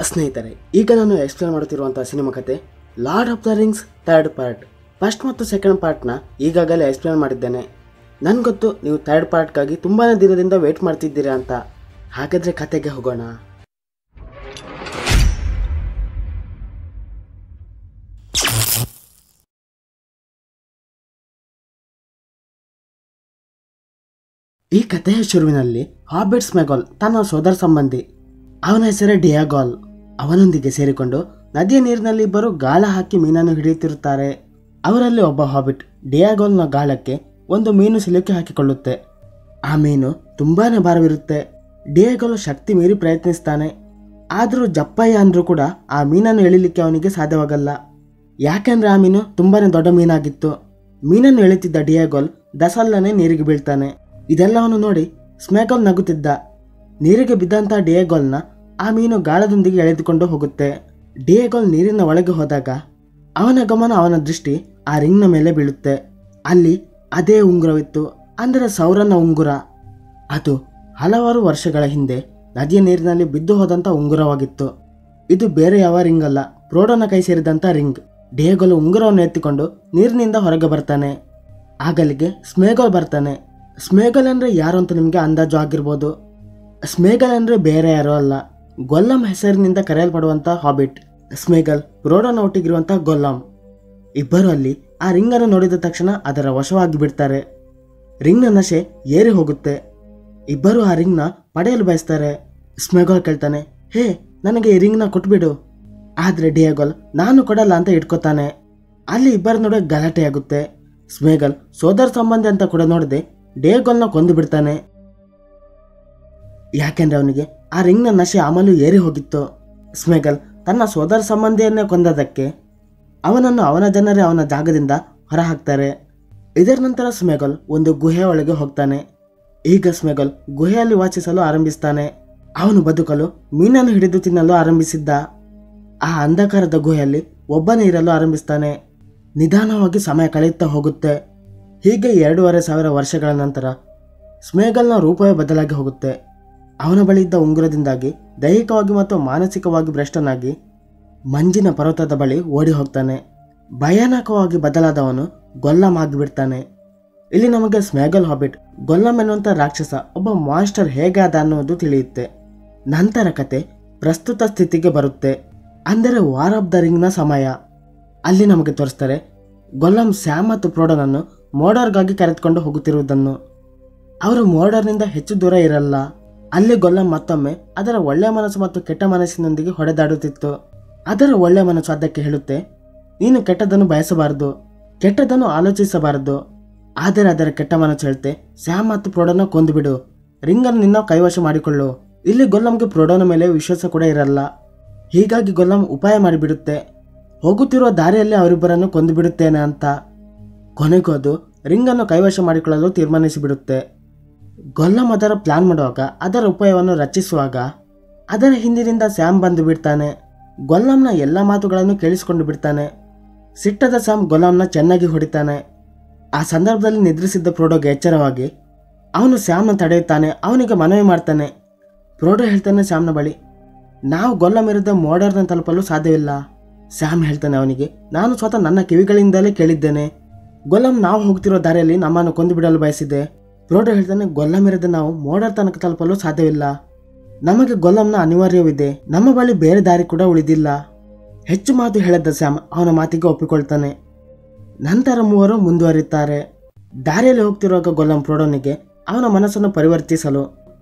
ಸ್ನೇಹಿತರೆ ಈಗ ನಾನು ಎಕ್ಸ್ಪ್ಲೇನ್ ಮಾಡುತ್ತಿರುವಂತಹ ಸಿನಿಮಾ ಕತೆ lord of the rings third part first ಮತ್ತು ಸೆಕೆಂಡ್ ಪಾರ್ಟ್ನ ಈಗಾಗಲೇ ಎಕ್ಸ್ಪ್ಲೇನ್ ಮಾಡಿದ್ದೇನೆ ನನ್ಗೆ ಗೊತ್ತು ನೀವು ಥರ್ಡ್ ಪಾರ್ಟ್ಗಾಗಿ ತುಂಬಾ ದಿನದಿಂದ ವೇಟ್ ಮಾಡ್ತಿದ್ದೀರಾ ಅಂತ ಹಾಗಾದ್ರೆ ಕತೆಗೆ ಹೋಗೋಣ ಈ ಕಥೆಯ ಶುರುವಿನಲ್ಲಿ ಹಾಬಿಟ್ಸ್ ಮೆಗಾಲ್ ತನ್ನ ಸೋದರ ಸಂಬಂಧಿ ಅವನ ಹೆಸರೇ ಡಿಯಾಗಾಲ್ ಅವನೊಂದಿಗೆ ಸೇರಿಕೊಂಡು ನದಿಯ ನೀರಿನಲ್ಲಿ ಇಬ್ಬರು ಗಾಳ ಹಾಕಿ ಮೀನನ್ನು ಹಿಡಿಯುತ್ತಿರುತ್ತಾರೆ ಅವರಲ್ಲಿ ಒಬ್ಬ ಹಾಬಿಟ್ ಡಿಯಾಗೋಲ್ನ ಗಾಳಕ್ಕೆ ಒಂದು ಮೀನು ಸಿಲುಕಿ ಹಾಕಿಕೊಳ್ಳುತ್ತೆ ಆ ಮೀನು ತುಂಬಾನೇ ಭಾರವಿರುತ್ತೆ ಡಿಯಾಗೋಲ್ ಶಕ್ತಿ ಮೀರಿ ಪ್ರಯತ್ನಿಸ್ತಾನೆ ಆದರೂ ಜಪ್ಪಯ್ಯ ಅಂದ್ರೂ ಕೂಡ ಆ ಮೀನನ್ನು ಎಳಿಲಿಕ್ಕೆ ಅವನಿಗೆ ಸಾಧ್ಯವಾಗಲ್ಲ ಯಾಕೆಂದ್ರೆ ಆ ಮೀನು ತುಂಬಾನೇ ದೊಡ್ಡ ಮೀನಾಗಿತ್ತು ಮೀನನ್ನು ಎಳಿತಿದ್ದ ಡಿಯಾಗೋಲ್ ದಸಲ್ಲನೆ ನೀರಿಗೆ ಬೀಳ್ತಾನೆ ಇದೆಲ್ಲವನ್ನು ನೋಡಿ ಸ್ಮೇಗೋಲ್ ನಗುತ್ತಿದ್ದ ನೀರಿಗೆ ಬಿದ್ದಂತ ಡಿಯೇಗೋಲ್ನ ಆ ಮೀನು ಗಾಳದೊಂದಿಗೆ ಎಳೆದುಕೊಂಡು ಹೋಗುತ್ತೆ ಡಿಯೇಗೋಲ್ ನೀರಿನ ಒಳಗೆ ಹೋದಾಗ ಅವನ ಗಮನ ಅವನ ದೃಷ್ಟಿ ಆ ರಿಂಗ್ನ ಮೇಲೆ ಬೀಳುತ್ತೆ ಅಲ್ಲಿ ಅದೇ ಉಂಗುರವಿತ್ತು ಅಂದರೆ ಸೌರನ ಉಂಗುರ ಅದು ಹಲವಾರು ವರ್ಷಗಳ ಹಿಂದೆ ನದಿಯ ನೀರಿನಲ್ಲಿ ಬಿದ್ದು ಹೋದಂತ ಉಂಗುರವಾಗಿತ್ತು ಇದು ಬೇರೆ ಯಾವ ರಿಂಗ್ ಅಲ್ಲ ಪ್ರೋಡೋನ ಕೈ ಸೇರಿದಂತ ರಿಂಗ್ ಡಿಯೇಗೋಲ್ ಉಂಗುರವನ್ನು ಎತ್ತಿಕೊಂಡು ನೀರಿನಿಂದ ಹೊರಗೆ ಬರ್ತಾನೆ ಆಗಲಿಗೆ ಸ್ಮೇಗೋಲ್ ಬರ್ತಾನೆ ಸ್ಮೇಗಲ್ ಅಂದ್ರೆ ಯಾರು ಅಂತ ನಿಮಗೆ ಅಂದಾಜು ಆಗಿರ್ಬೋದು ಸ್ಮೇಗಲ್ ಅಂದ್ರೆ ಬೇರೆ ಯಾರೋ ಅಲ್ಲ ಗೊಲ್ಲಂ ಹೆಸರಿನಿಂದ ಕರೆಯಲ್ಪಡುವಂತ ಹಾಬಿಟ್ ಸ್ಮೇಗಲ್ ಪ್ರೋಡೋನ ಒಟ್ಟಿಗಿರುವಂತ ಗೊಲ್ಲಂ ಇಬ್ಬರು ಅಲ್ಲಿ ಆ ರಿಂಗನ್ನು ನೋಡಿದ ತಕ್ಷಣ ಅದರ ವಶವಾಗಿ ಬಿಡ್ತಾರೆ ರಿಂಗ್ನ ನಶೆ ಏರಿ ಹೋಗುತ್ತೆ ಇಬ್ಬರು ಆ ರಿಂಗ್ನ ಪಡೆಯಲು ಬಯಸ್ತಾರೆ ಸ್ಮೇಗೋಲ್ ಕೇಳ್ತಾನೆ ಹೇ ನನಗೆ ಈ ರಿಂಗ್ನ ಕೊಟ್ಬಿಡು ಆದ್ರೆ ಡಿಯಾಗೋಲ್ ನಾನು ಕೊಡಲ್ಲ ಅಂತ ಇಟ್ಕೋತಾನೆ ಅಲ್ಲಿ ಇಬ್ಬರ ನಡುವೆ ಗಲಾಟೆ ಆಗುತ್ತೆ ಸ್ಮೇಗಲ್ ಸೋದರ ಸಂಬಂಧಿ ಅಂತ ಕೂಡ ನೋಡದೆ ಡೇಗೋಲ್ನ ಕೊಂದು ಬಿಡ್ತಾನೆ ಯಾಕೆಂದ್ರೆ ಅವನಿಗೆ ಆ ರಿಂಗ್ನ ನಶೆ ಅಮಲು ಏರಿ ಹೋಗಿತ್ತು ಸ್ಮೇಗಲ್ ತನ್ನ ಸೋದರ ಸಂಬಂಧಿಯನ್ನೇ ಕೊಂದದಕ್ಕೆ ಅವನನ್ನು ಅವನ ಜನರೇ ಅವನ ಜಾಗದಿಂದ ಹೊರಹಾಕ್ತಾರೆ ಇದರ ನಂತರ ಸ್ಮೇಗಲ್ ಒಂದು ಗುಹೆ ಒಳಗೆ ಹೋಗ್ತಾನೆ ಈಗ ಸ್ಮೇಗಲ್ ಗುಹೆಯಲ್ಲಿ ವಾಸಿಸಲು ಆರಂಭಿಸ್ತಾನೆ ಅವನು ಬದುಕಲು ಮೀನನ್ನು ಹಿಡಿದು ತಿನ್ನಲು ಆರಂಭಿಸಿದ್ದ ಆ ಅಂಧಕಾರದ ಗುಹೆಯಲ್ಲಿ ಒಬ್ಬನೇ ಇರಲು ಆರಂಭಿಸ್ತಾನೆ ನಿಧಾನವಾಗಿ ಸಮಯ ಕಳೆಯುತ್ತಾ ಹೋಗುತ್ತೆ ಹೀಗೆ ಎರಡೂವರೆ ಸಾವಿರ ವರ್ಷಗಳ ನಂತರ ಸ್ಮೇಗಲ್ನ ರೂಪವೇ ಬದಲಾಗಿ ಹೋಗುತ್ತೆ ಅವನ ಬಳಿ ಇದ್ದ ಉಂಗುರದಿಂದಾಗಿ ದೈಹಿಕವಾಗಿ ಮತ್ತು ಮಾನಸಿಕವಾಗಿ ಭ್ರಷ್ಟನಾಗಿ ಮಂಜಿನ ಪರ್ವತದ ಬಳಿ ಓಡಿ ಹೋಗ್ತಾನೆ ಭಯಾನಕವಾಗಿ ಬದಲಾದವನು ಗೊಲ್ಲಂ ಆಗಿಬಿಡ್ತಾನೆ ಇಲ್ಲಿ ನಮಗೆ ಸ್ಮೇಗಲ್ ಹಾಬಿಟ್ ಗೊಲ್ಲಂ ಎನ್ನುವಂಥ ರಾಕ್ಷಸ ಒಬ್ಬ ಮಾಸ್ಟರ್ ಹೇಗೆ ಅದ ಅನ್ನೋದು ತಿಳಿಯುತ್ತೆ ನಂತರ ಕತೆ ಪ್ರಸ್ತುತ ಸ್ಥಿತಿಗೆ ಬರುತ್ತೆ ಅಂದರೆ ವಾರ್ ಆಫ್ ದ ರಿಂಗ್ನ ಸಮಯ ಅಲ್ಲಿ ನಮಗೆ ತೋರಿಸ್ತಾರೆ ಗೊಲ್ಲಂ ಸ್ಯಾಮ್ ಮತ್ತು ಪ್ರೋಡನನ್ನು ಮೋಡರ್ಗಾಗಿ ಕರೆದುಕೊಂಡು ಹೋಗುತ್ತಿರುವುದನ್ನು ಅವರು ಮೋಡರ್ನಿಂದ ಹೆಚ್ಚು ದೂರ ಇರಲ್ಲ ಅಲ್ಲಿ ಗೊಲ್ಲಂ ಮತ್ತೊಮ್ಮೆ ಅದರ ಒಳ್ಳೆಯ ಮನಸ್ಸು ಮತ್ತು ಕೆಟ್ಟ ಮನಸ್ಸಿನೊಂದಿಗೆ ಹೊಡೆದಾಡುತ್ತಿತ್ತು ಅದರ ಒಳ್ಳೆಯ ಮನಸ್ಸು ಅದಕ್ಕೆ ಹೇಳುತ್ತೆ ನೀನು ಕೆಟ್ಟದನ್ನು ಬಯಸಬಾರದು ಕೆಟ್ಟದನ್ನು ಆಲೋಚಿಸಬಾರದು ಆದರೆ ಅದರ ಕೆಟ್ಟ ಮನಸ್ಸು ಹೇಳುತ್ತೆ ಸ್ಯಾಮ್ ಮತ್ತು ಪ್ರೋಡನ ಕೊಂದುಬಿಡು ರಿಂಗನ್ನು ನಿನ್ನ ಕೈವಶ ಮಾಡಿಕೊಳ್ಳು ಇಲ್ಲಿ ಗೊಲ್ಲಂಗೆ ಪ್ರೋಡೋನ ಮೇಲೆ ವಿಶ್ವಾಸ ಕೂಡ ಇರಲ್ಲ ಹೀಗಾಗಿ ಗೊಲ್ಲಂ ಉಪಾಯ ಮಾಡಿಬಿಡುತ್ತೆ ಹೋಗುತ್ತಿರುವ ದಾರಿಯಲ್ಲಿ ಅವರಿಬ್ಬರನ್ನು ಕೊಂದು ಬಿಡುತ್ತೇನೆ ಅಂತ ಕೊನೆಗೂ ಅದು ರಿಂಗನ್ನು ಕೈವಶ ಮಾಡಿಕೊಳ್ಳಲು ತೀರ್ಮಾನಿಸಿಬಿಡುತ್ತೆ ಗೊಲ್ಲಂ ಅದರ ಪ್ಲಾನ್ ಮಾಡುವಾಗ ಅದರ ಉಪಾಯವನ್ನು ರಚಿಸುವಾಗ ಅದರ ಹಿಂದಿನಿಂದ ಸ್ಯಾಮ್ ಬಂದು ಬಿಡ್ತಾನೆ ಗೊಲ್ಲಂನ ಎಲ್ಲ ಮಾತುಗಳನ್ನು ಕೇಳಿಸಿಕೊಂಡು ಬಿಡ್ತಾನೆ ಸಿಟ್ಟದ ಸ್ಯಾಮ್ ಗೊಲ್ಲಂನ ಚೆನ್ನಾಗಿ ಹೊಡಿತಾನೆ ಆ ಸಂದರ್ಭದಲ್ಲಿ ನಿದ್ರಿಸಿದ್ದ ಪ್ರೋಡೋಗೆ ಎಚ್ಚರವಾಗಿ ಅವನು ಸ್ಯಾಮ್ನ ತಡೆಯುತ್ತಾನೆ ಅವನಿಗೆ ಮನವಿ ಮಾಡ್ತಾನೆ ಪ್ರೋಡೋ ಹೇಳ್ತಾನೆ ಸ್ಯಾಮ್ನ ಬಳಿ ನಾವು ಗೊಲ್ಲಂ ವಿರುದ್ಧ ಮೋಡರ್ನ ತಲುಪಲು ಸಾಧ್ಯವಿಲ್ಲ ಸ್ಯಾಮ್ ಹೇಳ್ತಾನೆ ಅವನಿಗೆ ನಾನು ಸ್ವತಃ ನನ್ನ ಕಿವಿಗಳಿಂದಲೇ ಕೇಳಿದ್ದೇನೆ ಗೊಲ್ಲಂ ನಾವು ಹೋಗ್ತಿರೋ ದಾರಿಯಲ್ಲಿ ನಮ್ಮನ್ನು ಕೊಂದು ಬಿಡಲು ಬಯಸಿದೆ ಪ್ರೋಡೋ ಹೇಳ್ತಾನೆ ಗೊಲ್ಲಂ ವಿರುದ್ಧ ನಾವು ಮೋಡರ್ ತನಕ ತಲುಪಲು ಸಾಧ್ಯವಿಲ್ಲ ನಮಗೆ ಗೊಲ್ಲಂನ ಅನಿವಾರ್ಯವಿದೆ ನಮ್ಮ ಬಳಿ ಬೇರೆ ದಾರಿ ಕೂಡ ಉಳಿದಿಲ್ಲ ಹೆಚ್ಚು ಮಾತು ಹೇಳದ ಸ್ಯಾಮ್ ಅವನ ಮಾತಿಗೆ ಒಪ್ಪಿಕೊಳ್ತಾನೆ ನಂತರ ಮೂವರು ಮುಂದುವರಿಯುತ್ತಾರೆ ದಾರಿಯಲ್ಲಿ ಹೋಗ್ತಿರುವಾಗ ಗೊಲ್ಲಂ ಪ್ರೋಡೋನಿಗೆ ಅವನ ಮನಸ್ಸನ್ನು ಪರಿವರ್ತಿಸಲು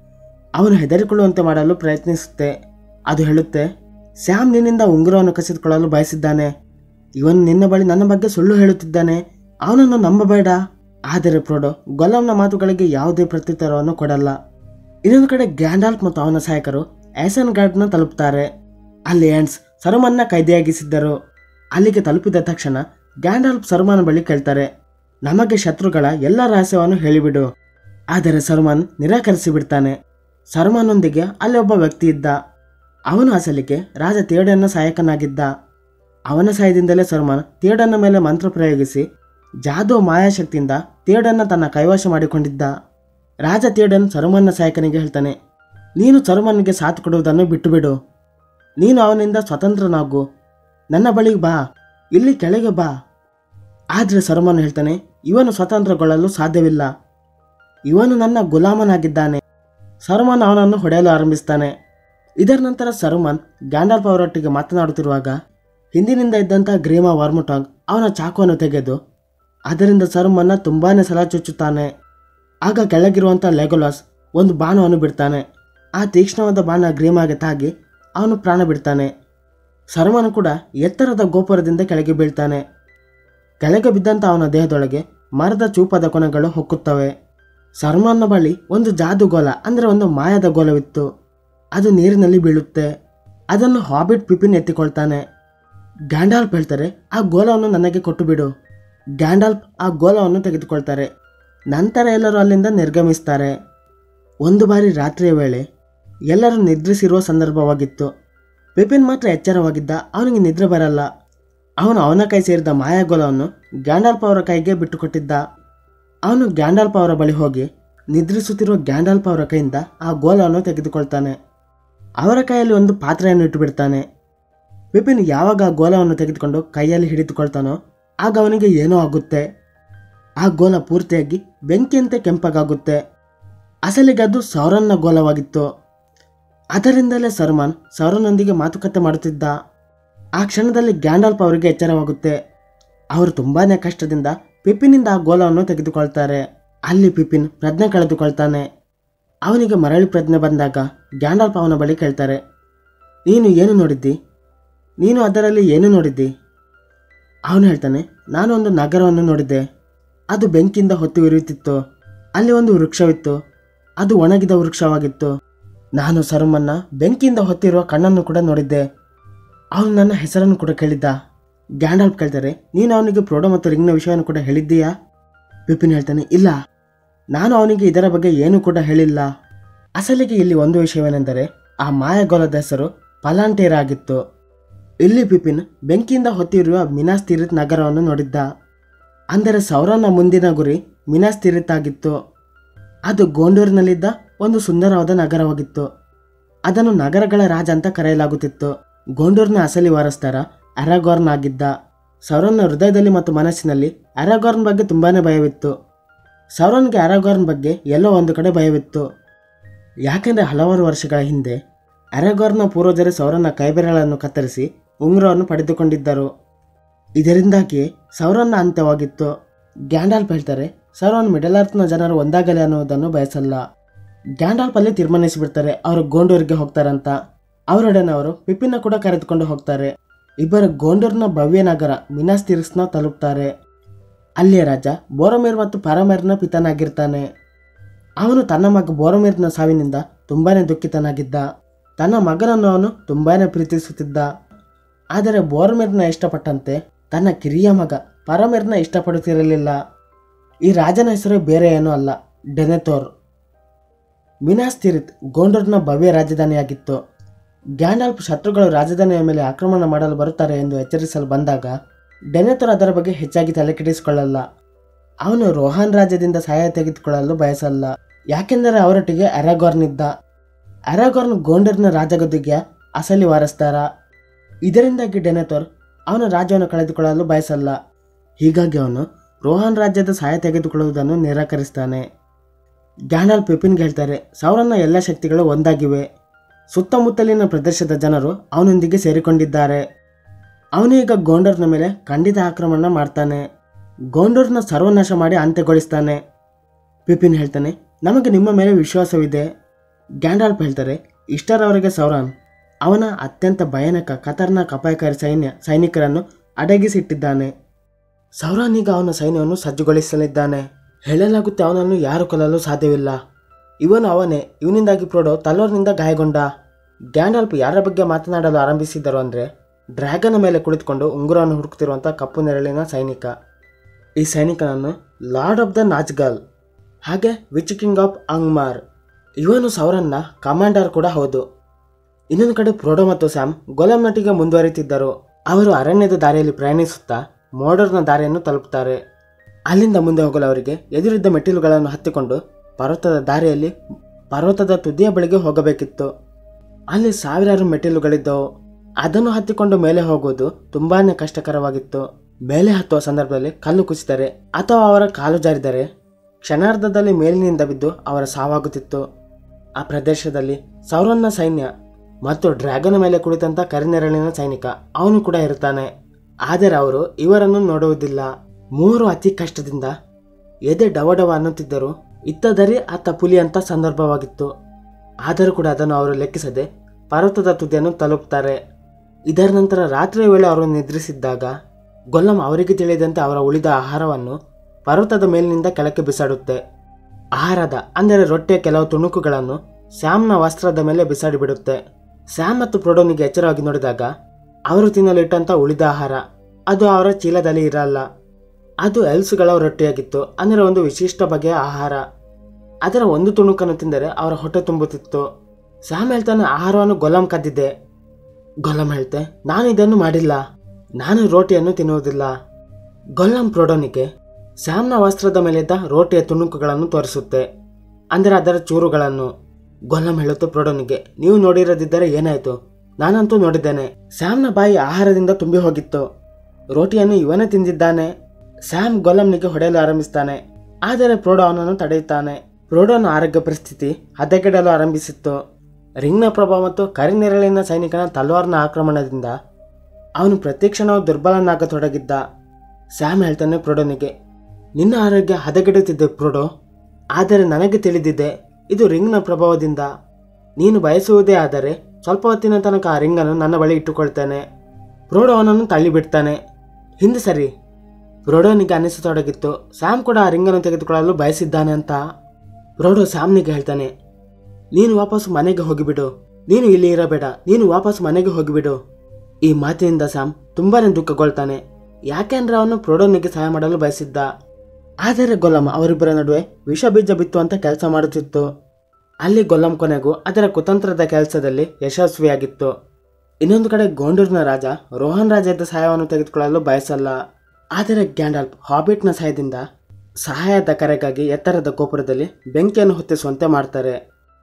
ಅವನು ಹೆದರಿಕೊಳ್ಳುವಂತೆ ಮಾಡಲು ಪ್ರಯತ್ನಿಸುತ್ತೆ ಅದು ಹೇಳುತ್ತೆ ಸ್ಯಾಮ್ ನಿನ್ನಿಂದ ಉಂಗುರವನ್ನು ಕಸಿದುಕೊಳ್ಳಲು ಬಯಸಿದ್ದಾನೆ ಇವನು ನಿನ್ನ ಬಳಿ ನನ್ನ ಬಗ್ಗೆ ಸುಳ್ಳು ಹೇಳುತ್ತಿದ್ದಾನೆ ಅವನನ್ನು ನಂಬಬೇಡ ಆದರೆ ಪ್ರೋಡೋ ಗೊಲ್ಲಂನ ಮಾತುಗಳಿಗೆ ಯಾವುದೇ ಪ್ರತ್ಯುತ್ತರವನ್ನು ಕೊಡಲ್ಲ ಇನ್ನೊಂದು ಕಡೆ ಗ್ಯಾಂಡಾಲ್ಫ್ ಮತ್ತು ಅವನ ಸಹಾಯಕರು ಆಸನ್ ಗಾರ್ಡ್ನ ತಲುಪುತ್ತಾರೆ ಅಲ್ಲಿ ಆ್ಯಂಡ್ಸ್ ಸರುಮನ್ನ ಕೈದಿಯಾಗಿಸಿದ್ದರು ಅಲ್ಲಿಗೆ ತಲುಪಿದ ತಕ್ಷಣ ಗ್ಯಾಂಡಾಲ್ಫ್ ಸರುಮನ ಬಳಿ ಕೇಳ್ತಾರೆ ನಮಗೆ ಶತ್ರುಗಳ ಎಲ್ಲ ರಹಸ್ಯವನ್ನು ಹೇಳಿಬಿಡು ಆದರೆ ಸರುಮನ್ ನಿರಾಕರಿಸಿ ಬಿಡ್ತಾನೆ ಸರುಮನೊಂದಿಗೆ ಅಲ್ಲಿ ಒಬ್ಬ ವ್ಯಕ್ತಿ ಇದ್ದ ಅವನು ಅಸಲಿಗೆ ರಾಜ ತೇಡನ್ನ ಸಹಾಯಕನಾಗಿದ್ದ ಅವನ ಸಹಾಯದಿಂದಲೇ ಸರುಮನ್ ತೇಡನ್ನ ಮೇಲೆ ಮಂತ್ರ ಪ್ರಯೋಗಿಸಿ ಜಾದೂ ಮಾಯಾಶಕ್ತಿಯಿಂದ ತೇಡನ್ನ ತನ್ನ ಕೈವಶ ಮಾಡಿಕೊಂಡಿದ್ದ ರಾಜ ತೇಡನ್ ಸರುಮನ್ನ ಸಹಾಯಕನಿಗೆ ಹೇಳ್ತಾನೆ ನೀನು ಸರುಮನ್ಗೆ ಸಾಥ್ ಕೊಡುವುದನ್ನು ಬಿಟ್ಟುಬಿಡು ನೀನು ಅವನಿಂದ ಸ್ವತಂತ್ರನಾಗು ನನ್ನ ಬಳಿಗೆ ಬಾ ಇಲ್ಲಿ ಕೆಳಗೆ ಬಾ ಆದರೆ ಸರುಮನ್ ಹೇಳ್ತಾನೆ ಇವನು ಸ್ವತಂತ್ರಗೊಳ್ಳಲು ಸಾಧ್ಯವಿಲ್ಲ ಇವನು ನನ್ನ ಗುಲಾಮನಾಗಿದ್ದಾನೆ ಸರುಮನ್ ಅವನನ್ನು ಹೊಡೆಯಲು ಆರಂಭಿಸ್ತಾನೆ ಇದರ ನಂತರ ಸರುಮನ್ ಗ್ಯಾಂಡಾಲ್ಫ್ ಅವರೊಟ್ಟಿಗೆ ಮಾತನಾಡುತ್ತಿರುವಾಗ ಹಿಂದಿನಿಂದ ಇದ್ದಂಥ ಗ್ರೀಮಾ ವರ್ಮುಟಾಂಗ್ ಅವನ ಚಾಕುವನ್ನು ತೆಗೆದು ಅದರಿಂದ ಸರುಮನ್ನ ತುಂಬಾನೇ ಸಲ ಚುಚ್ಚುತ್ತಾನೆ ಆಗ ಕೆಳಗಿರುವಂಥ ಲೆಗೊಲಾಸ್ ಒಂದು ಬಾಣವನ್ನು ಬಿಡ್ತಾನೆ ಆ ತೀಕ್ಷ್ಣವಾದ ಬಾಣ ಗ್ರೀಮಾಗೆ ತಾಗಿ ಅವನು ಪ್ರಾಣ ಬಿಡ್ತಾನೆ ಸರುಮನ್ ಕೂಡ ಎತ್ತರದ ಗೋಪುರದಿಂದ ಕೆಳಗೆ ಬೀಳ್ತಾನೆ ಕೆಳಗೆ ಬಿದ್ದಂಥ ಅವನ ದೇಹದೊಳಗೆ ಮರದ ಚೂಪಾದ ಕೊನೆಗಳು ಹೊಕ್ಕುತ್ತವೆ ಸರ್ಮನ್ನ ಬಳಿ ಒಂದು ಜಾದುಗೋಲ ಅಂದರೆ ಒಂದು ಮಾಯದ ಗೋಲವಿತ್ತು ಅದು ನೀರಿನಲ್ಲಿ ಬೀಳುತ್ತೆ ಅದನ್ನು ಹಾಬಿಟ್ ಪಿಪಿನ್ ಎತ್ತಿಕೊಳ್ತಾನೆ ಗ್ಯಾಂಡಾಲ್ಪ್ ಹೇಳ್ತಾರೆ ಆ ಗೋಲವನ್ನು ನನಗೆ ಕೊಟ್ಟು ಬಿಡು ಗ್ಯಾಂಡಾಲ್ಪ್ ಆ ಗೋಲವನ್ನು ತೆಗೆದುಕೊಳ್ತಾರೆ ನಂತರ ಎಲ್ಲರೂ ಅಲ್ಲಿಂದ ನಿರ್ಗಮಿಸ್ತಾರೆ ಒಂದು ಬಾರಿ ರಾತ್ರಿಯ ವೇಳೆ ಎಲ್ಲರೂ ನಿದ್ರಿಸಿರುವ ಸಂದರ್ಭವಾಗಿತ್ತು ಪಿಪಿನ್ ಮಾತ್ರ ಎಚ್ಚರವಾಗಿದ್ದ ಅವನಿಗೆ ನಿದ್ರೆ ಬರಲ್ಲ ಅವನು ಅವನ ಕೈ ಸೇರಿದ ಮಾಯಾಗೋಲವನ್ನು ಗ್ಯಾಂಡಾಲ್ಪ್ ಅವರ ಕೈಗೆ ಬಿಟ್ಟುಕೊಟ್ಟಿದ್ದ ಅವನು ಗ್ಯಾಂಡಾಲ್ಪ್ ಅವರ ಬಳಿ ಹೋಗಿ ನಿದ್ರಿಸುತ್ತಿರುವ ಗ್ಯಾಂಡಾಲ್ಪ್ ಅವರ ಕೈಯಿಂದ ಆ ಗೋಲವನ್ನು ತೆಗೆದುಕೊಳ್ತಾನೆ ಅವರ ಕೈಯಲ್ಲಿ ಒಂದು ಪಾತ್ರೆಯನ್ನು ಇಟ್ಟುಬಿಡ್ತಾನೆ ವಿಪಿನ್ ಯಾವಾಗ ಆ ಗೋಲವನ್ನು ತೆಗೆದುಕೊಂಡು ಕೈಯಲ್ಲಿ ಹಿಡಿದುಕೊಳ್ತಾನೋ ಆಗ ಅವನಿಗೆ ಏನೋ ಆಗುತ್ತೆ ಆ ಗೋಲ ಪೂರ್ತಿಯಾಗಿ ಬೆಂಕಿಯಂತೆ ಕೆಂಪಗಾಗುತ್ತೆ ಅಸಲಿಗೆ ಅದು ಸೌರನ್ನ ಗೋಲವಾಗಿತ್ತು ಅದರಿಂದಲೇ ಸರ್ಮಾನ್ ಸೌರನೊಂದಿಗೆ ಮಾತುಕತೆ ಮಾಡುತ್ತಿದ್ದ ಆ ಕ್ಷಣದಲ್ಲಿ ಗ್ಯಾಂಡಾಲ್ಪ್ ಅವರಿಗೆ ಎಚ್ಚರವಾಗುತ್ತೆ ಅವರು ತುಂಬಾನೇ ಕಷ್ಟದಿಂದ ಪಿಪಿನಿಂದ ಆ ಗೋಲವನ್ನು ತೆಗೆದುಕೊಳ್ತಾರೆ ಅಲ್ಲಿ ಪಿಪಿನ್ ಪ್ರಜ್ಞೆ ಕಳೆದುಕೊಳ್ತಾನೆ ಅವನಿಗೆ ಮರಳಿ ಪ್ರಜ್ಞೆ ಬಂದಾಗ ಗ್ಯಾಂಡಾಲ್ಪ್ ಅವನ ಬಳಿ ಕೇಳ್ತಾರೆ ನೀನು ಏನು ನೋಡಿದ್ದಿ ನೀನು ಅದರಲ್ಲಿ ಏನು ನೋಡಿದ್ದಿ ಅವನು ಹೇಳ್ತಾನೆ ನಾನು ಒಂದು ನಗರವನ್ನು ನೋಡಿದ್ದೆ ಅದು ಬೆಂಕಿಯಿಂದ ಹೊತ್ತಿ ಉರಿಯುತ್ತಿತ್ತು ಅಲ್ಲಿ ಒಂದು ವೃಕ್ಷವಿತ್ತು ಅದು ಒಣಗಿದ ವೃಕ್ಷವಾಗಿತ್ತು ನಾನು ಸರುಮನ್ನ ಬೆಂಕಿಯಿಂದ ಹೊತ್ತಿರುವ ಕಣ್ಣನ್ನು ಕೂಡ ನೋಡಿದ್ದೆ ಅವನು ನನ್ನ ಹೆಸರನ್ನು ಕೂಡ ಕೇಳಿದ್ದ ಗ್ಯಾಂಡಾಲ್ಪ್ ಕೇಳ್ತಾರೆ ನೀನು ಅವನಿಗೆ ಪ್ರೋಡೋ ಮತ್ತು ರಿಂಗ್ನ ವಿಷಯವನ್ನು ಕೂಡ ಹೇಳಿದ್ದೀಯಾ ಪಿಪಿನ್ ಹೇಳ್ತಾನೆ ಇಲ್ಲ ನಾನು ಅವನಿಗೆ ಇದರ ಬಗ್ಗೆ ಏನೂ ಕೂಡ ಹೇಳಿಲ್ಲ ಅಸಲಿಗೆ ಇಲ್ಲಿ ಒಂದು ವಿಷಯವೇನೆಂದರೆ ಆ ಮಾಯಗೋಲದ ಹೆಸರು ಪಲಾಂಟೇರ ಆಗಿತ್ತು ಇಲ್ಲಿ ಪಿಪಿನ್ ಬೆಂಕಿಯಿಂದ ಹೊತ್ತಿರುವ ಮಿನಾಸ್ ತೀರಿತ್ ನಗರವನ್ನು ನೋಡಿದ್ದ ಅಂದರೆ ಸೌರನ ಮುಂದಿನ ಗುರಿ ಮಿನಾಸ್ ತೀರಿತ್ ಆಗಿತ್ತು ಅದು ಗೋಂಡೂರಿನಲ್ಲಿದ್ದ ಒಂದು ಸುಂದರವಾದ ನಗರವಾಗಿತ್ತು ಅದನ್ನು ನಗರಗಳ ರಾಜ ಅಂತ ಕರೆಯಲಾಗುತ್ತಿತ್ತು ಗೋಂಡೂರಿನ ಅಸಲಿ ವಾರಸ್ದಾರ ಅರಾಗೋರ್ನ್ ಆಗಿದ್ದ ಸೌರನ್ನ ಹೃದಯದಲ್ಲಿ ಮತ್ತು ಮನಸ್ಸಿನಲ್ಲಿ ಅರಾಗೋರ್ನ್ ಬಗ್ಗೆ ತುಂಬಾನೇ ಭಯವಿತ್ತು ಸೌರನ್ಗೆ ಅರಾಗೋರ್ನ್ ಬಗ್ಗೆ ಎಲ್ಲೋ ಒಂದು ಕಡೆ ಭಯವಿತ್ತು ಯಾಕೆಂದರೆ ಹಲವಾರು ವರ್ಷಗಳ ಹಿಂದೆ ಅರಾಗೋರ್ನ ಪೂರ್ವಜರೇ ಸೌರನ ಕೈಬೆರಳನ್ನು ಕತ್ತರಿಸಿ ಉಂಗುರವನ್ನು ಪಡೆದುಕೊಂಡಿದ್ದರು ಇದರಿಂದಾಗಿ ಸೌರನ್ನ ಅಂತ್ಯವಾಗಿತ್ತು ಗ್ಯಾಂಡಾಲ್ಪ್ ಹೇಳ್ತಾರೆ ಸೌರನ್ ಮಿಡಲ್ ಅರ್ತ್ನ ಜನರು ಒಂದಾಗಲಿ ಅನ್ನುವುದನ್ನು ಬಯಸಲ್ಲ ಗ್ಯಾಂಡಾಲ್ಪ್ ಅಲ್ಲಿ ತೀರ್ಮಾನಿಸಿಬಿಡ್ತಾರೆ ಅವರು ಗೋಂಡೂರಿಗೆ ಹೋಗ್ತಾರಂತ ಅವರೊಡನೆ ಅವರು ಪಿಪಿನ ಕೂಡ ಕರೆದುಕೊಂಡು ಹೋಗ್ತಾರೆ ಇಬ್ಬರು ಗೋಂಡೂರ್ನ ಭವ್ಯ ನಗರ ಮಿನಾಸ್ ತೀರಿಸ್ನ ತಲುಪ್ತಾರೆ ಅಲ್ಲಿಯ ರಾಜ ಬೋರಮೇರ್ ಮತ್ತು ಪರಮೇರ್ನ ಪಿತನಾಗಿರ್ತಾನೆ ಅವನು ತನ್ನ ಮಗ ಬೋರಮೇರ್ನ ಸಾವಿನಿಂದ ತುಂಬಾನೇ ದುಃಖಿತನಾಗಿದ್ದ ತನ್ನ ಮಗನನ್ನು ಅವನು ತುಂಬಾನೇ ಪ್ರೀತಿಸುತ್ತಿದ್ದ ಆದರೆ ಬೋರ್ಮೇರ್ನ ಇಷ್ಟಪಟ್ಟಂತೆ ತನ್ನ ಕಿರಿಯ ಮಗ ಪರಮೇರ್ನ ಇಷ್ಟಪಡುತ್ತಿರಲಿಲ್ಲ ಈ ರಾಜನ ಹೆಸರು ಬೇರೆ ಏನೂ ಅಲ್ಲ ಡೆನೆತೋರ್ ಮಿನಾಸ್ ತಿರಿತ್ ಗೋಂಡೂರ್ನ ಭವ್ಯ ರಾಜಧಾನಿಯಾಗಿತ್ತು ಗ್ಯಾಂಡಾಲ್ಪ್ ಶತ್ರುಗಳು ರಾಜಧಾನಿಯ ಮೇಲೆ ಆಕ್ರಮಣ ಮಾಡಲು ಬರುತ್ತಾರೆ ಎಂದು ಎಚ್ಚರಿಸಲು ಬಂದಾಗ ಡೆನೆತೋರ್ ಅದರ ಬಗ್ಗೆ ಹೆಚ್ಚಾಗಿ ತಲೆಕೆಡಿಸಿಕೊಳ್ಳಲ್ಲ ಅವನು ರೋಹಾನ್ ರಾಜ್ಯದಿಂದ ಸಹಾಯ ತೆಗೆದುಕೊಳ್ಳಲು ಬಯಸಲ್ಲ ಯಾಕೆಂದರೆ ಅವರೊಟ್ಟಿಗೆ ಅರಾಗೋರ್ನ್ ಇದ್ದ ಅರಾಗೋರ್ನ್ ಗೋಂಡರ್ನ ರಾಜಗದ್ದಿಗೆಯ ಅಸಲಿ ವಾರಸ್ದಾರ ಇದರಿಂದಾಗಿ ಡೆನೆತೋರ್ ಅವನ ರಾಜ್ಯವನ್ನು ಕಳೆದುಕೊಳ್ಳಲು ಬಯಸಲ್ಲ ಹೀಗಾಗಿ ಅವನು ರೋಹನ್ ರಾಜ್ಯದ ಸಹಾಯ ತೆಗೆದುಕೊಳ್ಳುವುದನ್ನು ನಿರಾಕರಿಸ್ತಾನೆ ಗ್ಯಾಂಡಾಲ್ ಪಿಪಿನ್ಗೆ ಹೇಳ್ತಾರೆ ಸೌರನ್ನ ಎಲ್ಲ ಶಕ್ತಿಗಳು ಒಂದಾಗಿವೆ ಸುತ್ತಮುತ್ತಲಿನ ಪ್ರದೇಶದ ಜನರು ಅವನೊಂದಿಗೆ ಸೇರಿಕೊಂಡಿದ್ದಾರೆ ಅವನು ಈಗ ಗೋಂಡರ್ನ ಮೇಲೆ ಖಂಡಿತ ಆಕ್ರಮಣ ಮಾಡ್ತಾನೆ ಗೋಂಡೂರ್ನ ಸರ್ವನಾಶ ಮಾಡಿ ಅಂತ್ಯಗೊಳಿಸ್ತಾನೆ ಪಿಪಿನ್ ಹೇಳ್ತಾನೆ ನಮಗೆ ನಿಮ್ಮ ಮೇಲೆ ವಿಶ್ವಾಸವಿದೆ ಗ್ಯಾಂಡಾಲ್ಪ್ ಹೇಳ್ತಾರೆ ಇಷ್ಟರವರೆಗೆ ಸೌರಾನ್ ಅವನ ಅತ್ಯಂತ ಭಯಾನಕ ಖತರ್ನಾಕ್ ಅಪಾಯಕಾರಿ ಸೈನ್ಯ ಸೈನಿಕರನ್ನು ಅಡಗಿಸಿಟ್ಟಿದ್ದಾನೆ ಸೌರಾನ್ ಈಗ ಅವನ ಸೈನ್ಯವನ್ನು ಸಜ್ಜುಗೊಳಿಸಲಿದ್ದಾನೆ ಹೇಳಲಾಗುತ್ತೆ ಅವನನ್ನು ಯಾರು ಕೊಲ್ಲಲು ಸಾಧ್ಯವಿಲ್ಲ ಇವನು ಅವನೇ ಇವನಿಂದಾಗಿ ಪ್ರೋಡೋ ತಲ್ಲೋರ್ನಿಂದ ಗಾಯಗೊಂಡ ಗ್ಯಾಂಡಾಲ್ಪ್ ಯಾರ ಬಗ್ಗೆ ಮಾತನಾಡಲು ಆರಂಭಿಸಿದರು ಅಂದರೆ ಡ್ರ್ಯಾಗನ್ ಮೇಲೆ ಕುಳಿತುಕೊಂಡು ಉಂಗುರವನ್ನು ಹುಡುಕುತ್ತಿರುವಂಥ ಕಪ್ಪು ನೆರಳಿನ ಸೈನಿಕ ಈ ಸೈನಿಕನನ್ನು ಲಾರ್ಡ್ ಆಫ್ ದ ನಾಚ್ಗಲ್ ಹಾಗೆ ವಿಚ್ ಕಿಂಗ್ ಆಫ್ ಅಂಗ್ಮಾರ್ ಇವನು ಸೌರನ್ನ ಕಮಾಂಡರ್ ಕೂಡ ಹೌದು ಇನ್ನೊಂದು ಕಡೆ ಪ್ರೋಡೋ ಮತ್ತು ಸ್ಯಾಮ್ ಗೊಲಂನಟಿಗೆ ಮುಂದುವರಿತಿದ್ದರು ಅವರು ಅರಣ್ಯದ ದಾರಿಯಲ್ಲಿ ಪ್ರಯಾಣಿಸುತ್ತಾ ಮೋಡರ್ನ ದಾರಿಯನ್ನು ತಲುಪುತ್ತಾರೆ ಅಲ್ಲಿಂದ ಮುಂದೆ ಹೋಗಲು ಅವರಿಗೆ ಎದುರಿದ್ದ ಮೆಟ್ಟಿಲುಗಳನ್ನು ಹತ್ತಿಕೊಂಡು ಪರ್ವತದ ದಾರಿಯಲ್ಲಿ ಪರ್ವತದ ತುದಿಯ ಬಳಿಗೆ ಹೋಗಬೇಕಿತ್ತು ಅಲ್ಲಿ ಸಾವಿರಾರು ಮೆಟ್ಟಿಲುಗಳಿದ್ದವು ಅದನ್ನು ಹತ್ತಿಕೊಂಡು ಮೇಲೆ ಹೋಗುವುದು ತುಂಬಾನೇ ಕಷ್ಟಕರವಾಗಿತ್ತು ಮೇಲೆ ಹತ್ತುವ ಸಂದರ್ಭದಲ್ಲಿ ಕಲ್ಲು ಕುಸಿದರೆ ಅಥವಾ ಅವರ ಕಾಲು ಜಾರಿದರೆ ಕ್ಷಣಾರ್ಧದಲ್ಲಿ ಮೇಲಿನಿಂದ ಬಿದ್ದು ಅವರ ಸಾವಾಗುತ್ತಿತ್ತು ಆ ಪ್ರದೇಶದಲ್ಲಿ ಸೌರನ್ನ ಸೈನ್ಯ ಮತ್ತು ಡ್ರ್ಯಾಗನ್ ಮೇಲೆ ಕುಳಿತಂತ ಕರಿನೆರಳಿನ ಸೈನಿಕ ಅವನು ಕೂಡ ಇರ್ತಾನೆ ಆದರೆ ಅವರು ಇವರನ್ನು ನೋಡುವುದಿಲ್ಲ ಮೂವರು ಅತಿ ಕಷ್ಟದಿಂದ ಎದೆ ಡವಡವ ಅನ್ನುತ್ತಿದ್ದರು ಇತ್ತದರೆ ಆತ ಪುಲಿ ಅಂತ ಸಂದರ್ಭವಾಗಿತ್ತು ಆದರೂ ಕೂಡ ಅದನ್ನು ಅವರು ಲೆಕ್ಕಿಸದೆ ಪರ್ವತದ ತುದಿಯನ್ನು ತಲುಪ್ತಾರೆ ಇದರ ನಂತರ ರಾತ್ರಿಯ ವೇಳೆ ಅವರು ನಿದ್ರಿಸಿದ್ದಾಗ ಗೊಲ್ಲಂ ಅವರಿಗೆ ತಿಳಿದಂತೆ ಅವರ ಉಳಿದ ಆಹಾರವನ್ನು ಪರ್ವತದ ಮೇಲಿನಿಂದ ಕೆಳಕ್ಕೆ ಬಿಸಾಡುತ್ತೆ ಆಹಾರದ ಅಂದರೆ ರೊಟ್ಟೆಯ ಕೆಲವು ತುಣುಕುಗಳನ್ನು ಸ್ಯಾಮ್ನ ವಸ್ತ್ರದ ಮೇಲೆ ಬಿಸಾಡಿ ಬಿಡುತ್ತೆ ಸ್ಯಾಮ್ ಮತ್ತು ಪ್ರೊಡೋನಿಗೆ ಎಚ್ಚರವಾಗಿ ನೋಡಿದಾಗ ಅವರು ತಿನ್ನಲು ಇಟ್ಟಂತ ಉಳಿದ ಆಹಾರ ಅದು ಅವರ ಚೀಲದಲ್ಲಿ ಇರಲ್ಲ ಅದು ಎಲ್ಸ್ಗಳ ರೊಟ್ಟಿಯಾಗಿತ್ತು ಅಂದರೆ ಒಂದು ವಿಶಿಷ್ಟ ಬಗೆಯ ಆಹಾರ ಅದರ ಒಂದು ತುಣುಕನ್ನು ತಿಂದರೆ ಅವರ ಹೊಟ್ಟೆ ತುಂಬುತ್ತಿತ್ತು ಸ್ಯಾಮ್ ಹೇಳ್ತಾನೆ ಆಹಾರವನ್ನು ಗೊಲಂ ಕದ್ದಿದ್ದೆ ಗೊಲ್ಲಂ ಹೇಳ್ತೆ ನಾನು ಇದನ್ನು ಮಾಡಿಲ್ಲ ನಾನು ರೋಟಿಯನ್ನು ತಿನ್ನುವುದಿಲ್ಲ ಗೊಲ್ಲಂ ಪ್ರೊಡೋನಿಗೆ ಸ್ಯಾಮ್ನ ವಸ್ತ್ರದ ಮೇಲಿದ್ದ ರೋಟಿಯ ತುಣುಕುಗಳನ್ನು ತೋರಿಸುತ್ತೆ ಅಂದರೆ ಅದರ ಚೂರುಗಳನ್ನು ಗೊಲ್ಲಂ ಹೇಳುತ್ತೆ ಪ್ರೊಡೋನಿಗೆ ನೀವು ನೋಡಿರದಿದ್ದರೆ ಏನಾಯ್ತು ನಾನಂತೂ ನೋಡಿದ್ದೇನೆ ಸ್ಯಾಮ್ನ ಬಾಯಿ ಆಹಾರದಿಂದ ತುಂಬಿ ಹೋಗಿತ್ತು ರೋಟಿಯನ್ನು ಇವನೇ ತಿಂದಿದ್ದಾನೆ ಸ್ಯಾಮ್ ಗೊಲ್ಲಂನಿಗೆ ಹೊಡೆಯಲು ಆರಂಭಿಸ್ತಾನೆ ಆದರೆ ಪ್ರೋಡೋ ಅವನನ್ನು ತಡೆಯುತ್ತಾನೆ ಪ್ರೋಡೋನ ಆರೋಗ್ಯ ಪರಿಸ್ಥಿತಿ ಹದಗೆಡಲು ಆರಂಭಿಸಿತ್ತು ರಿಂಗ್ನ ಪ್ರಭಾವ ಮತ್ತು ಕರಿನೆರಳಿನ ಸೈನಿಕನ ತಲ್ವಾರ್ನ ಆಕ್ರಮಣದಿಂದ ಅವನು ಪ್ರತಿಕ್ಷಣವೂ ದುರ್ಬಲನಾಗತೊಡಗಿದ್ದ ಸ್ಯಾಮ್ ಹೇಳ್ತಾನೆ ಪ್ರೋಡೋನಿಗೆ ನಿನ್ನ ಆರೋಗ್ಯ ಹದಗೆಡುತ್ತಿದೆ ಪ್ರೋಡೋ ಆದರೆ ನನಗೆ ತಿಳಿದಿದೆ ಇದು ರಿಂಗ್ನ ಪ್ರಭಾವದಿಂದ ನೀನು ಬಯಸುವುದೇ ಆದರೆ ಸ್ವಲ್ಪ ಹೊತ್ತಿನ ತನಕ ಆ ರಿಂಗನ್ನು ನನ್ನ ಬಳಿ ಇಟ್ಟುಕೊಳ್ತೇನೆ ಪ್ರೋಡೋ ಅವನನ್ನು ತಳ್ಳಿಬಿಡ್ತಾನೆ ಹಿಂದೆ ಸರಿ ಪ್ರೋಡೋನಿಗೆ ಅನ್ನಿಸತೊಡಗಿತ್ತು ಸ್ಯಾಮ್ ಕೂಡ ಆ ರಿಂಗನ್ನು ತೆಗೆದುಕೊಳ್ಳಲು ಬಯಸಿದ್ದಾನೆ ಅಂತ ಪ್ರೋಡೋ ಸ್ಯಾಮ್ನಿಗೆ ಹೇಳ್ತಾನೆ ನೀನು ವಾಪಸ್ ಮನೆಗೆ ಹೋಗಿಬಿಡು ನೀನು ಇಲ್ಲಿ ಇರಬೇಡ ನೀನು ವಾಪಸ್ ಮನೆಗೆ ಹೋಗಿಬಿಡು ಈ ಮಾತಿನಿಂದ ಸ್ಯಾಮ್ ತುಂಬಾನೇ ದುಃಖಗೊಳ್ತಾನೆ ಯಾಕೆಂದ್ರೆ ಅವನು ಪ್ರೋಡೋನಿಗೆ ಸಹಾಯ ಮಾಡಲು ಬಯಸಿದ್ದ ಆದರೆ ಗೊಲ್ಲಂ ಅವರಿಬ್ಬರ ನಡುವೆ ವಿಷ ಬೀಜ ಬಿತ್ತು ಅಂತ ಕೆಲಸ ಮಾಡುತ್ತಿತ್ತು ಅಲ್ಲಿ ಗೊಲ್ಲಂ ಕೊನೆಗೂ ಅದರ ಕುತಂತ್ರದ ಕೆಲಸದಲ್ಲಿ ಯಶಸ್ವಿಯಾಗಿತ್ತು ಇನ್ನೊಂದು ಕಡೆ ಗೋಂಡೂರ್ನ ರಾಜ ರೋಹನ್ ರಾಜ್ಯದ ಸಹಾಯವನ್ನು ತೆಗೆದುಕೊಳ್ಳಲು ಬಯಸಲ್ಲ ಆದರೆ ಗ್ಯಾಂಡಲ್ಪ್ ಹಾಬಿಟ್ನ ಸಹಾಯದಿಂದ ಸಹಾಯದ ಕರೆಗಾಗಿ ಎತ್ತರದ ಗೋಪುರದಲ್ಲಿ ಬೆಂಕಿಯನ್ನು ಹೊತ್ತಿಸುವಂತೆ ಮಾಡ್ತಾರೆ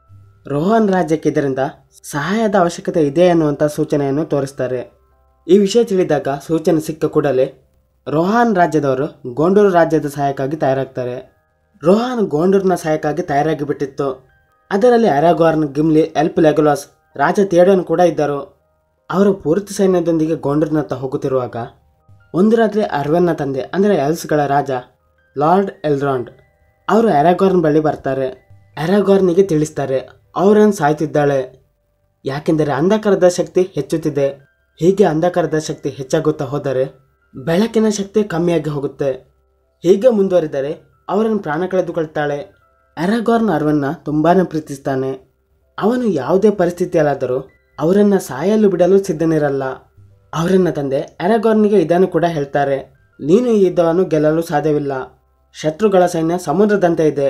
ರೋಹನ್ ರಾಜ್ಯಕ್ಕೆ ಇದರಿಂದ ಸಹಾಯದ ಅವಶ್ಯಕತೆ ಇದೆ ಅನ್ನುವಂಥ ಸೂಚನೆಯನ್ನು ತೋರಿಸ್ತಾರೆ ಈ ವಿಷಯ ತಿಳಿದಾಗ ಸೂಚನೆ ಸಿಕ್ಕ ಕೂಡಲೇ ರೋಹಾನ್ ರಾಜ್ಯದವರು ಗೋಂಡೂರು ರಾಜ್ಯದ ಸಹಾಯಕ್ಕಾಗಿ ತಯಾರಾಗ್ತಾರೆ ರೋಹಾನ್ ಗೋಂಡೂರ್ನ ಸಹಾಯಕ್ಕಾಗಿ ತಯಾರಾಗಿ ಬಿಟ್ಟಿತ್ತು ಅದರಲ್ಲಿ ಅರಾಗೋರ್ನ್ ಗಿಮ್ಲಿ ಎಲ್ಪ್ ಲೆಗೊಲಾಸ್ ರಾಜ ಥಿಯಡನ್ ಕೂಡ ಇದ್ದರು ಅವರು ಪೂರ್ತಿ ಸೈನ್ಯದೊಂದಿಗೆ ಗೋಂಡೂರ್ನತ್ತ ಹೋಗುತ್ತಿರುವಾಗ ಒಂದು ರಾತ್ರಿ ಅರ್ವೆನ್ನ ತಂದೆ ಅಂದರೆ ಎಲ್ಸ್ಗಳ ರಾಜ ಲಾರ್ಡ್ ಎಲ್ರಾಂಡ್ ಅವರು ಅರಾಗೋರ್ನ್ ಬಳಿ ಬರ್ತಾರೆ ಅರಾಗೋರ್ನಿಗೆ ತಿಳಿಸ್ತಾರೆ ಅವರನ್ನು ಸಾಯ್ತಿದ್ದಾಳೆ ಯಾಕೆಂದರೆ ಅಂಧಕಾರದ ಶಕ್ತಿ ಹೆಚ್ಚುತ್ತಿದೆ ಹೀಗೆ ಅಂಧಕಾರದ ಶಕ್ತಿ ಹೆಚ್ಚಾಗುತ್ತಾ ಹೋದರೆ ಬೆಳಕಿನ ಶಕ್ತಿ ಕಮ್ಮಿಯಾಗಿ ಹೋಗುತ್ತೆ ಹೀಗೆ ಮುಂದುವರಿದರೆ ಅವರನ್ನು ಪ್ರಾಣ ಕಳೆದುಕೊಳ್ತಾಳೆ ಅರಾಗೋರ್ನ್ ಅರ್ವನ್ನ ತುಂಬಾನೇ ಪ್ರೀತಿಸ್ತಾನೆ ಅವನು ಯಾವುದೇ ಪರಿಸ್ಥಿತಿಯಲ್ಲಾದರೂ ಅವರನ್ನ ಸಾಯಲು ಬಿಡಲು ಸಿದ್ಧನಿರಲ್ಲ ಅವರನ್ನ ತಂದೆ ಅರಾಗೋರ್ನಿಗೆ ಇದನ್ನು ಕೂಡ ಹೇಳ್ತಾರೆ ನೀನು ಈ ಯುದ್ಧವನ್ನು ಗೆಲ್ಲಲು ಸಾಧ್ಯವಿಲ್ಲ ಶತ್ರುಗಳ ಸೈನ್ಯ ಸಮುದ್ರದಂತೆ ಇದೆ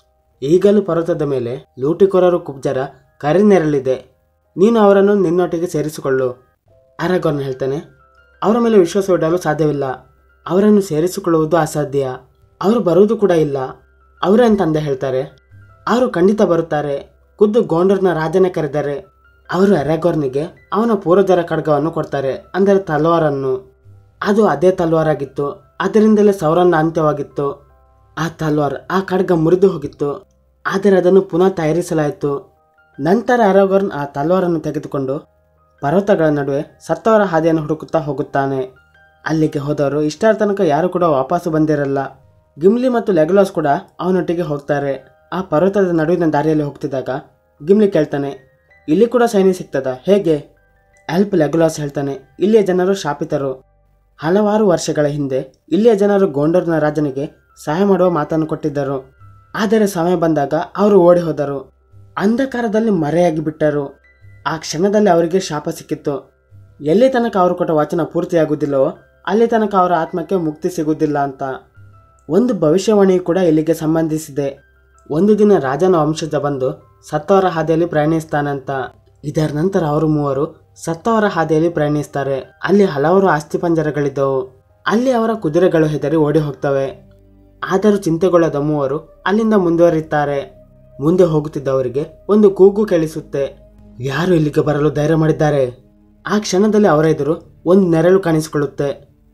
ಈಗಲೂ ಪರ್ವತದ ಮೇಲೆ ಲೂಟಿಕೋರರು ಕುಬ್ಜರ ಕರಿನೆರಳಿದೆ ನೀನು ಅವರನ್ನು ನಿನ್ನೊಟ್ಟಿಗೆ ಸೇರಿಸಿಕೊಳ್ಳು ಅರಾಗೋರ್ನ್ ಹೇಳ್ತಾನೆ ಅವರ ಮೇಲೆ ವಿಶ್ವಾಸವಿಡಲು ಸಾಧ್ಯವಿಲ್ಲ ಅವರನ್ನು ಸೇರಿಸಿಕೊಳ್ಳುವುದು ಅಸಾಧ್ಯ ಅವರು ಬರುವುದು ಕೂಡ ಇಲ್ಲ ಅವರೇನು ತಂದೆ ಹೇಳ್ತಾರೆ ಅವರು ಖಂಡಿತ ಬರುತ್ತಾರೆ ಖುದ್ದು ಗೋಂಡರ್ನ ರಾಜನೇ ಕರೆದರೆ ಅವರು ಅರಾಗೋರ್ನಿಗೆ ಅವನ ಪೂರ್ವಜರ ಖಡ್ಗವನ್ನು ಕೊಡ್ತಾರೆ ಅಂದರೆ ತಲ್ವಾರನ್ನು ಅದು ಅದೇ ತಲ್ವಾರಾಗಿತ್ತು ಅದರಿಂದಲೇ ಸೌರನ್ನ ಅಂತ್ಯವಾಗಿತ್ತು ಆ ತಲ್ವಾರ್ ಆ ಖಡ್ಗ ಮುರಿದು ಹೋಗಿತ್ತು ಆದರೆ ಅದನ್ನು ಪುನಃ ತಯಾರಿಸಲಾಯಿತು ನಂತರ ಅರಾಗೋರ್ನ್ ಆ ತಲ್ವಾರನ್ನು ತೆಗೆದುಕೊಂಡು ಪರ್ವತಗಳ ನಡುವೆ ಸತ್ತವರ ಹಾದಿಯನ್ನು ಹುಡುಕುತ್ತಾ ಹೋಗುತ್ತಾನೆ ಅಲ್ಲಿಗೆ ಹೋದವರು ಇಷ್ಟರ ತನಕ ಯಾರು ಕೂಡ ವಾಪಸ್ಸು ಬಂದಿರಲ್ಲ ಗಿಮ್ಲಿ ಮತ್ತು ಲೆಗಲಾಸ್ ಕೂಡ ಅವನೊಟ್ಟಿಗೆ ಹೋಗ್ತಾರೆ ಆ ಪರ್ವತದ ನಡುವಿನ ದಾರಿಯಲ್ಲಿ ಹೋಗ್ತಿದ್ದಾಗ ಗಿಮ್ಲಿ ಕೇಳ್ತಾನೆ ಇಲ್ಲಿ ಕೂಡ ಸೈನ್ಯ ಸಿಗ್ತದ ಹೇಗೆ ಅಲ್ಪ್ ಲೆಗುಲಾಸ್ ಹೇಳ್ತಾನೆ ಇಲ್ಲಿಯ ಜನರು ಶಾಪಿತರು ಹಲವಾರು ವರ್ಷಗಳ ಹಿಂದೆ ಇಲ್ಲಿಯ ಜನರು ಗೋಂಡರ್ನ ರಾಜನಿಗೆ ಸಹಾಯ ಮಾಡುವ ಮಾತನ್ನು ಕೊಟ್ಟಿದ್ದರು ಆದರೆ ಸಮಯ ಬಂದಾಗ ಅವರು ಓಡಿ ಹೋದರು ಅಂಧಕಾರದಲ್ಲಿ ಮರೆಯಾಗಿ ಬಿಟ್ಟರು ಆ ಕ್ಷಣದಲ್ಲಿ ಅವರಿಗೆ ಶಾಪ ಸಿಕ್ಕಿತ್ತು ಎಲ್ಲಿ ತನಕ ಅವರು ಕೊಟ್ಟ ವಚನ ಪೂರ್ತಿಯಾಗುವುದಿಲ್ಲವೋ ಅಲ್ಲಿ ತನಕ ಅವರ ಆತ್ಮಕ್ಕೆ ಮುಕ್ತಿ ಸಿಗುವುದಿಲ್ಲ ಅಂತ ಒಂದು ಭವಿಷ್ಯವಾಣಿಯು ಕೂಡ ಇಲ್ಲಿಗೆ ಸಂಬಂಧಿಸಿದೆ ಒಂದು ದಿನ ರಾಜನ ವಂಶಜ ಬಂದು ಸತ್ತವರ ಹಾದಿಯಲ್ಲಿ ಪ್ರಯಾಣಿಸ್ತಾನಂತ ಇದರ ನಂತರ ಅವರು ಮೂವರು ಸತ್ತವರ ಹಾದಿಯಲ್ಲಿ ಪ್ರಯಾಣಿಸ್ತಾರೆ ಅಲ್ಲಿ ಹಲವಾರು ಅಸ್ಥಿಪಂಜರಗಳಿದ್ದವು ಅಲ್ಲಿ ಅವರ ಕುದುರೆಗಳು ಹೆದರಿ ಓಡಿ ಹೋಗ್ತವೆ ಆದರೂ ಚಿಂತೆಗೊಳ್ಳದ ಮೂವರು ಅಲ್ಲಿಂದ ಮುಂದುವರಿಯುತ್ತಾರೆ ಮುಂದೆ ಹೋಗುತ್ತಿದ್ದವರಿಗೆ ಒಂದು ಕೂಗು ಕೇಳಿಸುತ್ತೆ ಯಾರು ಇಲ್ಲಿಗೆ ಬರಲು ಧೈರ್ಯ ಮಾಡಿದ್ದಾರೆ ಆ ಕ್ಷಣದಲ್ಲಿ ಅವರ ಎದುರು ಒಂದು ನೆರಳು ಕಾಣಿಸಿಕೊಳ್ಳುತ್ತೆ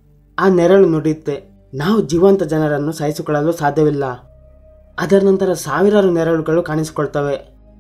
ಆ ನೆರಳು ನುಡಿಯುತ್ತೆ ನಾವು ಜೀವಂತ ಜನರನ್ನು ಸಾಯಿಸಿಕೊಳ್ಳಲು ಸಾಧ್ಯವಿಲ್ಲ ಅದರ ನಂತರ ಸಾವಿರಾರು ನೆರಳುಗಳು ಕಾಣಿಸಿಕೊಳ್ತವೆ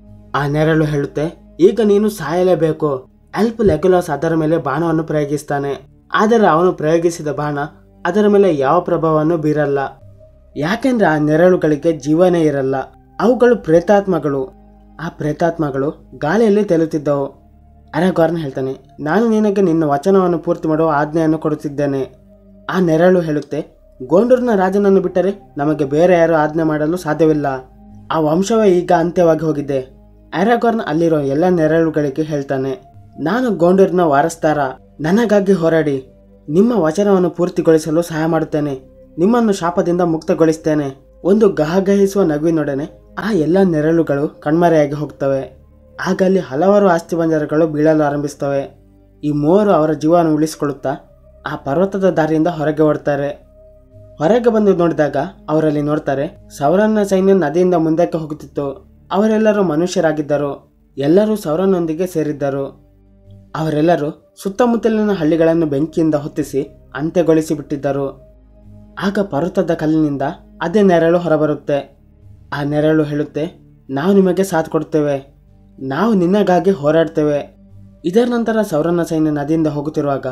ಆ ನೆರಳು ಹೇಳುತ್ತೆ ಈಗ ನೀನು ಸಾಯಲೇಬೇಕು ಅಲ್ಪ್ ಲೆಗುಲಾಸ್ ಅದರ ಮೇಲೆ ಬಾಣವನ್ನು ಪ್ರಯೋಗಿಸ್ತಾನೆ ಆದರೆ ಅವನು ಪ್ರಯೋಗಿಸಿದ ಬಾಣ ಅದರ ಮೇಲೆ ಯಾವ ಪ್ರಭಾವವನ್ನು ಬೀರಲ್ಲ ಯಾಕೆಂದ್ರೆ ಆ ನೆರಳುಗಳಿಗೆ ಜೀವನೇ ಇರಲ್ಲ ಅವುಗಳು ಪ್ರೇತಾತ್ಮಗಳು ಆ ಪ್ರೇತಾತ್ಮಗಳು ಗಾಳಿಯಲ್ಲಿ ತೇಲುತ್ತಿದ್ದವು ಅರಗಾರ್ನ್ ಹೇಳ್ತಾನೆ ನಾನು ನಿನಗೆ ನಿನ್ನ ವಚನವನ್ನು ಪೂರ್ತಿ ಮಾಡುವ ಆಜ್ಞೆಯನ್ನು ಕೊಡುತ್ತಿದ್ದೇನೆ ಆ ನೆರಳು ಹೇಳುತ್ತೆ ಗೋಂಡೂರಿನ ರಾಜನನ್ನು ಬಿಟ್ಟರೆ ನಮಗೆ ಬೇರೆ ಯಾರು ಆಜ್ಞೆ ಮಾಡಲು ಸಾಧ್ಯವಿಲ್ಲ ಆ ವಂಶವೇ ಈಗ ಅಂತ್ಯವಾಗಿ ಹೋಗಿದೆ ಅರಗಾರ್ನ್ ಅಲ್ಲಿರೋ ಎಲ್ಲ ನೆರಳುಗಳಿಗೆ ಹೇಳ್ತಾನೆ ನಾನು ಗೋಂಡೂರಿನ ವಾರಸ್ದಾರ ನನಗಾಗಿ ಹೋರಾಡಿ ನಿಮ್ಮ ವಚನವನ್ನು ಪೂರ್ತಿಗೊಳಿಸಲು ಸಹಾಯ ಮಾಡುತ್ತೇನೆ ನಿಮ್ಮನ್ನು ಶಾಪದಿಂದ ಮುಕ್ತಗೊಳಿಸ್ತೇನೆ ಒಂದು ಗಹಗಹಿಸುವ ನಗುವಿನೊಡನೆ ಆ ಎಲ್ಲ ನೆರಳುಗಳು ಕಣ್ಮರೆಯಾಗಿ ಹೋಗ್ತವೆ ಆಗ ಅಲ್ಲಿ ಹಲವಾರು ಆಸ್ತಿಬಂಜರಗಳು ಬೀಳಲು ಆರಂಭಿಸ್ತವೆ ಈ ಮೂವರು ಅವರ ಜೀವವನ್ನು ಉಳಿಸಿಕೊಳ್ಳುತ್ತಾ ಆ ಪರ್ವತದ ದಾರಿಯಿಂದ ಹೊರಗೆ ಓಡ್ತಾರೆ ಹೊರಗೆ ಬಂದು ನೋಡಿದಾಗ ಅವರಲ್ಲಿ ನೋಡ್ತಾರೆ ಸೌರನ್ನ ಸೈನ್ಯ ನದಿಯಿಂದ ಮುಂದಕ್ಕೆ ಹೋಗುತ್ತಿತ್ತು ಅವರೆಲ್ಲರೂ ಮನುಷ್ಯರಾಗಿದ್ದರು ಎಲ್ಲರೂ ಸೌರನೊಂದಿಗೆ ಸೇರಿದ್ದರು ಅವರೆಲ್ಲರೂ ಸುತ್ತಮುತ್ತಲಿನ ಹಳ್ಳಿಗಳನ್ನು ಬೆಂಕಿಯಿಂದ ಹೊತ್ತಿಸಿ ಅಂತ್ಯಗೊಳಿಸಿ ಬಿಟ್ಟಿದ್ದರು ಆಗ ಪರ್ವತದ ಕಲ್ಲಿನಿಂದ ಅದೇ ನೆರಳು ಹೊರಬರುತ್ತೆ ಆ ನೆರಳು ಹೇಳುತ್ತೆ ನಾವು ನಿಮಗೆ ಸಾಥ್ ಕೊಡ್ತೇವೆ ನಾವು ನಿನ್ನಗಾಗಿ ಹೋರಾಡ್ತೇವೆ ಇದರ ನಂತರ ಸೌರನ ಸೈನ್ಯ ನದಿಯಿಂದ ಹೋಗುತ್ತಿರುವಾಗ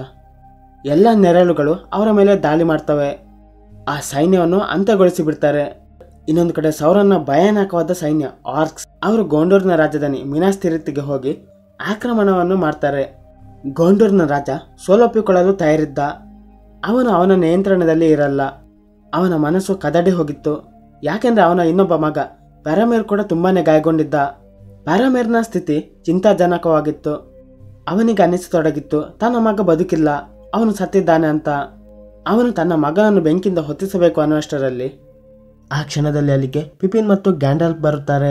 ಎಲ್ಲ ನೆರಳುಗಳು ಅವರ ಮೇಲೆ ದಾಳಿ ಮಾಡ್ತವೆ ಆ ಸೈನ್ಯವನ್ನು ಅಂತ್ಯಗೊಳಿಸಿ ಬಿಡ್ತಾರೆ ಇನ್ನೊಂದು ಕಡೆ ಸೌರನ ಭಯಾನಕವಾದ ಸೈನ್ಯ ಆರ್ಕ್ಸ್ ಅವರು ಗೋಂಡೂರಿನ ರಾಜಧಾನಿ ಮಿನಾಸ್ ತಿರುತ್ತಿಗೆ ಹೋಗಿ ಆಕ್ರಮಣವನ್ನು ಮಾಡ್ತಾರೆ ಗೋಂಡೂರಿನ ರಾಜ ಸೋಲೊಪ್ಪಿಕೊಳ್ಳಲು ತಯಾರಿದ್ದ ಅವನು ಅವನ ನಿಯಂತ್ರಣದಲ್ಲಿ ಇರಲ್ಲ ಅವನ ಮನಸ್ಸು ಕದಡಿ ಹೋಗಿತ್ತು ಯಾಕೆಂದ್ರೆ ಅವನ ಇನ್ನೊಬ್ಬ ಮಗ ಪ್ಯಾರಾಮೇರ್ ಕೂಡ ತುಂಬಾನೇ ಗಾಯಗೊಂಡಿದ್ದ ಪ್ಯಾರಾಮೇರ್ನ ಸ್ಥಿತಿ ಚಿಂತಾಜನಕವಾಗಿತ್ತು ಅವನಿಗೆ ಅನಿಸತೊಡಗಿತ್ತು ತನ್ನ ಮಗ ಬದುಕಿಲ್ಲ ಅವನು ಸತ್ತಿದ್ದಾನೆ ಅಂತ ಅವನು ತನ್ನ ಮಗನನ್ನು ಬೆಂಕಿಯಿಂದ ಹೊತ್ತಿಸಬೇಕು ಅನ್ನುವಷ್ಟರಲ್ಲಿ ಆ ಕ್ಷಣದಲ್ಲಿ ಅಲ್ಲಿಗೆ ಪಿಪಿನ್ ಮತ್ತು ಗ್ಯಾಂಡಲ್ಫ್ ಬರುತ್ತಾರೆ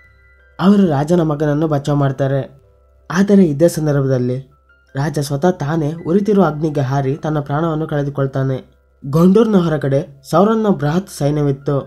ಅವರು ರಾಜನ ಮಗನನ್ನು ಬಚಾವ್ ಮಾಡ್ತಾರೆ ಆದರೆ ಇದೇ ಸಂದರ್ಭದಲ್ಲಿ ರಾಜ ಸ್ವತಃ ತಾನೇ ಉರಿತಿರುವ ಅಗ್ನಿಗೆ ಹಾರಿ ತನ್ನ ಪ್ರಾಣವನ್ನು ಕಳೆದುಕೊಳ್ತಾನೆ ಗೊಂಡೂರ್ನ ಹೊರಗಡೆ ಸೌರನ್ನ ಬೃಹತ್ ಸೈನ್ಯವಿತ್ತು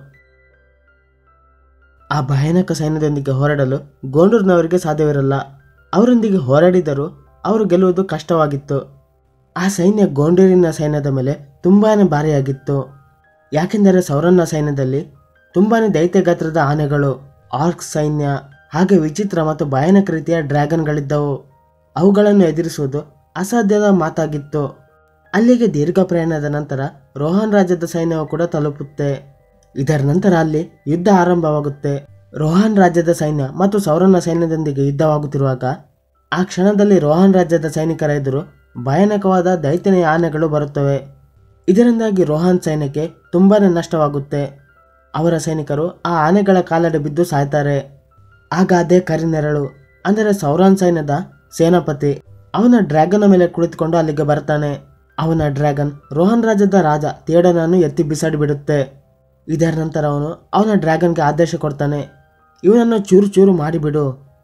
ಆ ಭಯಾನಕ ಸೈನ್ಯದೊಂದಿಗೆ ಹೋರಾಡಲು ಗೋಂಡೂರ್ನವರಿಗೆ ಸಾಧ್ಯವಿರಲ್ಲ ಅವರೊಂದಿಗೆ ಹೋರಾಡಿದರೂ ಅವರು ಗೆಲ್ಲುವುದು ಕಷ್ಟವಾಗಿತ್ತು ಆ ಸೈನ್ಯ ಗೋಂಡೂರಿನ ಸೈನ್ಯದ ಮೇಲೆ ತುಂಬಾನೇ ಭಾರಿಯಾಗಿತ್ತು ಯಾಕೆಂದರೆ ಸೌರನ್ನ ಸೈನ್ಯದಲ್ಲಿ ತುಂಬಾನೇ ದೈತ್ಯ ಗಾತ್ರದ ಆನೆಗಳು ಆರ್ಕ್ ಸೈನ್ಯ ಹಾಗೆ ವಿಚಿತ್ರ ಮತ್ತು ಭಯಾನಕ ರೀತಿಯ ಡ್ರ್ಯಾಗನ್ಗಳಿದ್ದವು ಅವುಗಳನ್ನು ಎದುರಿಸುವುದು ಅಸಾಧ್ಯದ ಮಾತಾಗಿತ್ತು ಅಲ್ಲಿಗೆ ದೀರ್ಘ ಪ್ರಯಾಣದ ನಂತರ ರೋಹನ್ ರಾಜ್ಯದ ಸೈನ್ಯವು ಕೂಡ ತಲುಪುತ್ತೆ ಇದರ ನಂತರ ಅಲ್ಲಿ ಯುದ್ಧ ಆರಂಭವಾಗುತ್ತೆ ರೋಹನ್ ರಾಜ್ಯದ ಸೈನ್ಯ ಮತ್ತು ಸೌರನ ಸೈನ್ಯದೊಂದಿಗೆ ಯುದ್ಧವಾಗುತ್ತಿರುವಾಗ ಆ ಕ್ಷಣದಲ್ಲಿ ರೋಹನ್ ರಾಜ್ಯದ ಸೈನಿಕರ ಎದುರು ಭಯಾನಕವಾದ ದೈತ್ಯನೆಯ ಆನೆಗಳು ಬರುತ್ತವೆ ಇದರಿಂದಾಗಿ ರೋಹನ್ ಸೈನ್ಯಕ್ಕೆ ತುಂಬಾನೇ ನಷ್ಟವಾಗುತ್ತೆ ಅವರ ಸೈನಿಕರು ಆ ಆನೆಗಳ ಕಾಲಡಿ ಬಿದ್ದು ಸಾಯ್ತಾರೆ ಆಗ ಅದೇ ಕರಿನೆರಳು ಅಂದರೆ ಸೌರಾನ್ ಸೈನ್ಯದ ಸೇನಾಪತಿ ಅವನ ಡ್ರ್ಯಾಗನ್ ಮೇಲೆ ಕುಳಿತುಕೊಂಡು ಅಲ್ಲಿಗೆ ಬರ್ತಾನೆ ಅವನ ಡ್ರ್ಯಾಗನ್ ರೋಹನ್ ರಾಜ್ಯದ ರಾಜ ತೇಡನನ್ನು ಎತ್ತಿ ಬಿಸಾಡಿ ಬಿಡುತ್ತೆ ಇದರ ನಂತರ ಅವನು ಅವನ ಡ್ರ್ಯಾಗನ್ಗೆ ಆದೇಶ ಕೊಡ್ತಾನೆ ಇವನನ್ನು ಚೂರು ಚೂರು ಮಾಡಿಬಿಡು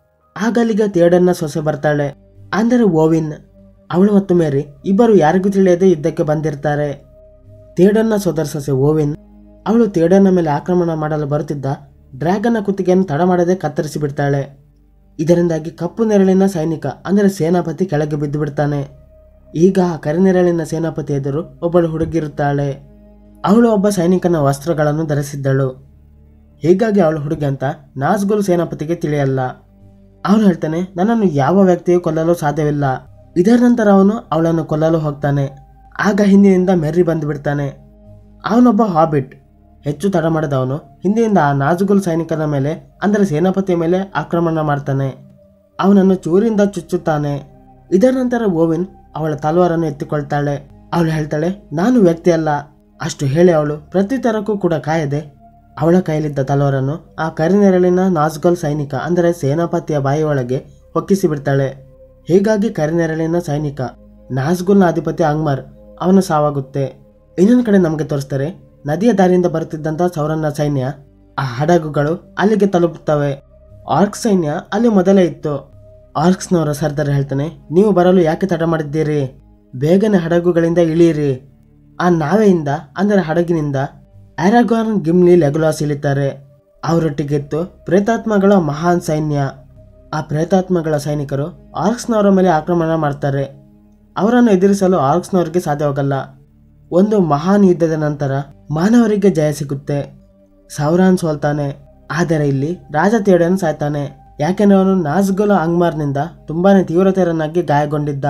ಆಗ ಅಲ್ಲಿಗೆ ತೇಡನ್ನ ಸೊಸೆ ಬರ್ತಾಳೆ ಅಂದರೆ ಓವಿನ್ ಅವಳು ಮತ್ತು ಮೇರಿ ಇಬ್ಬರು ಯಾರಿಗೂ ತಿಳಿಯದೆ ಯುದ್ಧಕ್ಕೆ ಬಂದಿರ್ತಾರೆ ತೇಡನ್ನ ಸೋದರ ಸೊಸೆ ಓವಿನ್ ಅವಳು ತೇಡನ್ನ ಮೇಲೆ ಆಕ್ರಮಣ ಮಾಡಲು ಬರುತ್ತಿದ್ದ ಡ್ರ್ಯಾಗನ್ನ ಕುತ್ತಿಗೆಯನ್ನು ತಡ ಮಾಡದೆ ಕತ್ತರಿಸಿ ಬಿಡ್ತಾಳೆ ಇದರಿಂದಾಗಿ ಕಪ್ಪು ನೆರಳಿನ ಸೈನಿಕ ಅಂದರೆ ಸೇನಾಪತಿ ಕೆಳಗೆ ಬಿದ್ದು ಬಿಡ್ತಾನೆ ಈಗ ಆ ಕರಿನೆರಳಿನ ಸೇನಾಪತಿ ಎದುರು ಒಬ್ಬಳು ಹುಡುಗಿರುತ್ತಾಳೆ ಅವಳು ಒಬ್ಬ ಸೈನಿಕನ ವಸ್ತ್ರಗಳನ್ನು ಧರಿಸಿದ್ದಳು ಹೀಗಾಗಿ ಅವಳು ಹುಡುಗಿ ಅಂತ ನಾಸ್ಗುಲ್ ಸೇನಾಪತಿಗೆ ತಿಳಿಯಲ್ಲ ಅವನು ಹೇಳ್ತಾನೆ ನನ್ನನ್ನು ಯಾವ ವ್ಯಕ್ತಿಯು ಕೊಲ್ಲಲು ಸಾಧ್ಯವಿಲ್ಲ ಇದರ ನಂತರ ಅವನು ಅವಳನ್ನು ಕೊಲ್ಲಲು ಹೋಗ್ತಾನೆ ಆಗ ಹಿಂದಿನಿಂದ ಮೆರ್ರಿ ಬಂದು ಬಿಡ್ತಾನೆ ಅವನೊಬ್ಬ ಹಾಬಿಟ್ ಹೆಚ್ಚು ತಡ ಮಾಡಿದವನು ಹಿಂದಿನಿಂದ ಆ ನಾಜುಗುಲ್ ಸೈನಿಕನ ಮೇಲೆ ಅಂದರೆ ಸೇನಾಪತಿಯ ಮೇಲೆ ಆಕ್ರಮಣ ಮಾಡ್ತಾನೆ ಅವನನ್ನು ಚೂರಿಂದ ಚುಚ್ಚುತ್ತಾನೆ ಇದರ ನಂತರ ಓವಿನ್ ಅವಳ ತಲವಾರನ್ನು ಎತ್ತಿಕೊಳ್ತಾಳೆ ಅವಳು ಹೇಳ್ತಾಳೆ ನಾನು ವ್ಯಕ್ತಿ ಅಲ್ಲ ಅಷ್ಟು ಹೇಳಿ ಅವಳು ಪ್ರತಿ ತರಕ್ಕೂ ಕೂಡ ಕಾಯದೆ ಅವಳ ಕೈಯಲ್ಲಿದ್ದ ತಲವಾರನ್ನು ಆ ಕರಿನೆರಳಿನ ನಾಜ್ಗಲ್ ಸೈನಿಕ ಅಂದರೆ ಸೇನಾಪತಿಯ ಬಾಯಿಯೊಳಗೆ ಹೊಕ್ಕಿಸಿ ಬಿಡ್ತಾಳೆ ಹೀಗಾಗಿ ಕರಿನೆರಳಿನ ಸೈನಿಕ ನಾಜ್ಗುಲ್ನ ಅಧಿಪತಿ ಅಂಗ್ಮರ್ ಅವನ ಸಾವಾಗುತ್ತೆ ಇನ್ನೊಂದು ಕಡೆ ನಮಗೆ ತೋರಿಸ್ತಾರೆ ನದಿಯ ದಾರಿಯಿಂದ ಬರುತ್ತಿದ್ದಂಥ ಸೌರನ್ನ ಸೈನ್ಯ ಆ ಹಡಗುಗಳು ಅಲ್ಲಿಗೆ ತಲುಪುತ್ತವೆ ಆರ್ಕ್ ಸೈನ್ಯ ಅಲ್ಲಿ ಮೊದಲೇ ಇತ್ತು ಆರ್ಕ್ಸ್ನವರ ಸರ್ದಾರ್ ಹೇಳ್ತಾನೆ ನೀವು ಬರಲು ಯಾಕೆ ತಡ ಮಾಡಿದ್ದೀರಿ ಬೇಗನೆ ಹಡಗುಗಳಿಂದ ಇಳಿಯಿರಿ ಆ ನಾವೆಯಿಂದ ಅಂದರೆ ಹಡಗಿನಿಂದ ಆರಾಗಾರ್ನ್ ಗಿಮ್ಲಿ ಲೆಗುಲಾಸ್ ಇಳಿತಾರೆ ಅವರೊಟ್ಟಿಗೆತ್ತು ಪ್ರೇತಾತ್ಮಗಳ ಮಹಾನ್ ಸೈನ್ಯ ಆ ಪ್ರೇತಾತ್ಮಗಳ ಸೈನಿಕರು ಆರ್ಕ್ಸ್ನವರ ಮೇಲೆ ಆಕ್ರಮಣ ಮಾಡ್ತಾರೆ ಅವರನ್ನು ಎದುರಿಸಲು ಆರ್ಕ್ಸ್ನವರಿಗೆ ಸಾಧ್ಯವಾಗಲ್ಲ ಒಂದು ಮಹಾನ್ ಯುದ್ಧದ ನಂತರ ಮಾನವರಿಗೆ ಜಯ ಸಿಗುತ್ತೆ ಸೌರಾನ್ ಸೋಲ್ತಾನೆ ಆದರೆ ಇಲ್ಲಿ ರಾಜ ತೇಡನ್ ಸಾಯ್ತಾನೆ ಯಾಕೆಂದ್ರೆ ಅವನು ನಾಜ್ಗುಲ ಅಂಗ್ಮಾರ್ನಿಂದ ತುಂಬಾನೇ ತೀವ್ರತೆಯರನ್ನಾಗಿ ಗಾಯಗೊಂಡಿದ್ದ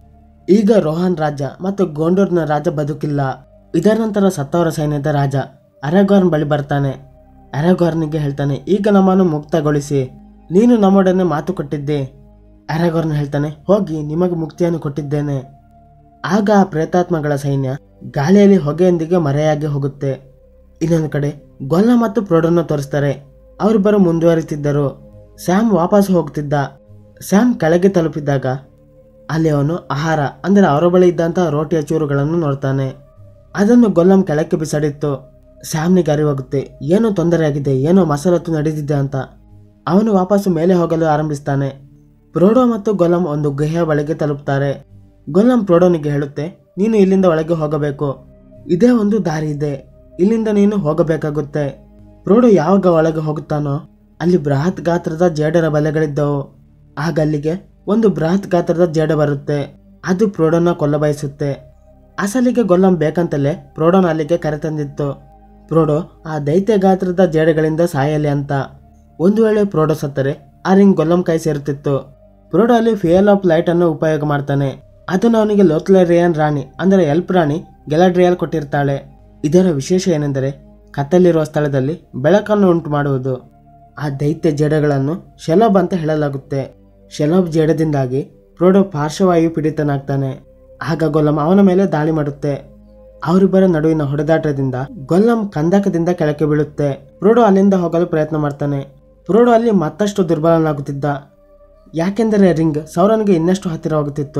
ಈಗ ರೋಹನ್ ರಾಜ ಮತ್ತು ಗೋಂಡೂರ್ನ ರಾಜ ಬದುಕಿಲ್ಲ ಇದರ ನಂತರ ಸತ್ತವರ ಸೈನ್ಯದ ರಾಜ ಅರಗೋರ್ನ್ ಬಳಿ ಬರ್ತಾನೆ ಅರಗೋರ್ನಿಗೆ ಹೇಳ್ತಾನೆ ಈಗ ನಮ್ಮನ್ನು ಮುಕ್ತಗೊಳಿಸಿ ನೀನು ನಮ್ಮೊಡನೆ ಮಾತು ಕೊಟ್ಟಿದ್ದೆ ಅರಗೋರ್ನ್ ಹೇಳ್ತಾನೆ ಹೋಗಿ ನಿಮಗೆ ಮುಕ್ತಿಯನ್ನು ಕೊಟ್ಟಿದ್ದೇನೆ ಆಗ ಆ ಪ್ರೇತಾತ್ಮಗಳ ಸೈನ್ಯ ಗಾಳಿಯಲ್ಲಿ ಹೊಗೆಯೊಂದಿಗೆ ಮರೆಯಾಗಿ ಹೋಗುತ್ತೆ ಇನ್ನೊಂದು ಕಡೆ ಗೊಲ್ಲ ಮತ್ತು ಪ್ರೋಡನ್ನು ತೋರಿಸ್ತಾರೆ ಅವರಿಬ್ಬರು ಮುಂದುವರಿತಿದ್ದರು ಸ್ಯಾಮ್ ವಾಪಸ್ ಹೋಗ್ತಿದ್ದ ಸ್ಯಾಮ್ ಕೆಳಗೆ ತಲುಪಿದಾಗ ಅಲ್ಲಿ ಅವನು ಆಹಾರ ಅಂದರೆ ಅವರ ಬಳಿ ಇದ್ದಂತಹ ರೋಟಿಯ ಚೂರುಗಳನ್ನು ನೋಡ್ತಾನೆ ಅದನ್ನು ಗೊಲ್ಲಂ ಕೆಳಕ್ಕೆ ಬಿಸಾಡಿತ್ತು ಸ್ಯಾಮ್ನಿಗೆ ಅರಿವಾಗುತ್ತೆ ಏನೋ ತೊಂದರೆಯಾಗಿದೆ ಏನೋ ಮಸಲತ್ತು ನಡೆದಿದೆ ಅಂತ ಅವನು ವಾಪಸ್ಸು ಮೇಲೆ ಹೋಗಲು ಆರಂಭಿಸ್ತಾನೆ ಪ್ರೋಡೋ ಮತ್ತು ಗೊಲ್ಲಂ ಒಂದು ಗುಹೆಯ ಬಳಿಗೆ ತಲುಪ್ತಾರೆ ಗೊಲ್ಲಂ ಪ್ರೋಡೋನಿಗೆ ಹೇಳುತ್ತೆ ನೀನು ಇಲ್ಲಿಂದ ಒಳಗೆ ಹೋಗಬೇಕು ಇದೇ ಒಂದು ದಾರಿ ಇದೆ ಇಲ್ಲಿಂದ ನೀನು ಹೋಗಬೇಕಾಗುತ್ತೆ ಪ್ರೋಡೋ ಯಾವಾಗ ಒಳಗೆ ಹೋಗುತ್ತಾನೋ ಅಲ್ಲಿ ಬೃಹತ್ ಗಾತ್ರದ ಜೇಡರ ಬಲೆಗಳಿದ್ದವು ಆಗ ಅಲ್ಲಿಗೆ ಒಂದು ಬೃಹತ್ ಗಾತ್ರದ ಜೇಡ ಬರುತ್ತೆ ಅದು ಪ್ರೋಡೋನ ಕೊಲ್ಲ ಬಯಸುತ್ತೆ ಅಸಲಿಗೆ ಗೊಲ್ಲಂ ಬೇಕಂತಲೇ ಪ್ರೋಡೋನ ಅಲ್ಲಿಗೆ ಕರೆತಂದಿತ್ತು ಪ್ರೋಡೋ ಆ ದೈತ್ಯ ಗಾತ್ರದ ಜೇಡಗಳಿಂದ ಸಾಯಲಿ ಅಂತ ಒಂದು ವೇಳೆ ಪ್ರೋಡೋ ಸತ್ತರೆ ಆ ರಿಂಗ್ ಗೊಲ್ಲಂ ಕೈ ಸೇರುತ್ತಿತ್ತು ಪ್ರೋಡೋ ಅಲ್ಲಿ ಫಿಯಲ್ ಆಫ್ ಲೈಟ್ ಅನ್ನು ಉಪಯೋಗ ಮಾಡ್ತಾನೆ ಅದನ್ನು ಅವನಿಗೆ ಲೋತ್ಲರಿಯನ್ ರಾಣಿ ಅಂದರೆ ಎಲ್ಪ್ ರಾಣಿ ಗೆಲಾಡ್ರಿಯಲ್ ಕೊಟ್ಟಿರ್ತಾಳೆ ಇದರ ವಿಶೇಷ ಏನೆಂದರೆ ಕತ್ತಲಿರುವ ಸ್ಥಳದಲ್ಲಿ ಬೆಳಕನ್ನು ಉಂಟು ಮಾಡುವುದು ಆ ದೈತ್ಯ ಜೇಡಗಳನ್ನು ಶೆಲಬ್ ಅಂತ ಹೇಳಲಾಗುತ್ತೆ ಶೆಲಬ್ ಜೇಡದಿಂದಾಗಿ ಪ್ರೋಡೋ ಪಾರ್ಶ್ವವಾಯು ಪೀಡಿತನಾಗ್ತಾನೆ ಆಗ ಗೊಲ್ಲಂ ಅವನ ಮೇಲೆ ದಾಳಿ ಮಾಡುತ್ತೆ ಅವರಿಬ್ಬರ ನಡುವಿನ ಹೊಡೆದಾಟದಿಂದ ಗೊಲ್ಲಂ ಕಂದಕದಿಂದ ಕೆಳಕ್ಕೆ ಬೀಳುತ್ತೆ ಪ್ರೋಡೋ ಅಲ್ಲಿಂದ ಹೋಗಲು ಪ್ರಯತ್ನ ಮಾಡ್ತಾನೆ ಪ್ರೋಡೋ ಅಲ್ಲಿ ಮತ್ತಷ್ಟು ದುರ್ಬಲನಾಗುತ್ತಿದ್ದ ಯಾಕೆಂದರೆ ರಿಂಗ್ ಸೌರನ್ಗೆ ಇನ್ನಷ್ಟು ಹತ್ತಿರವಾಗುತ್ತಿತ್ತು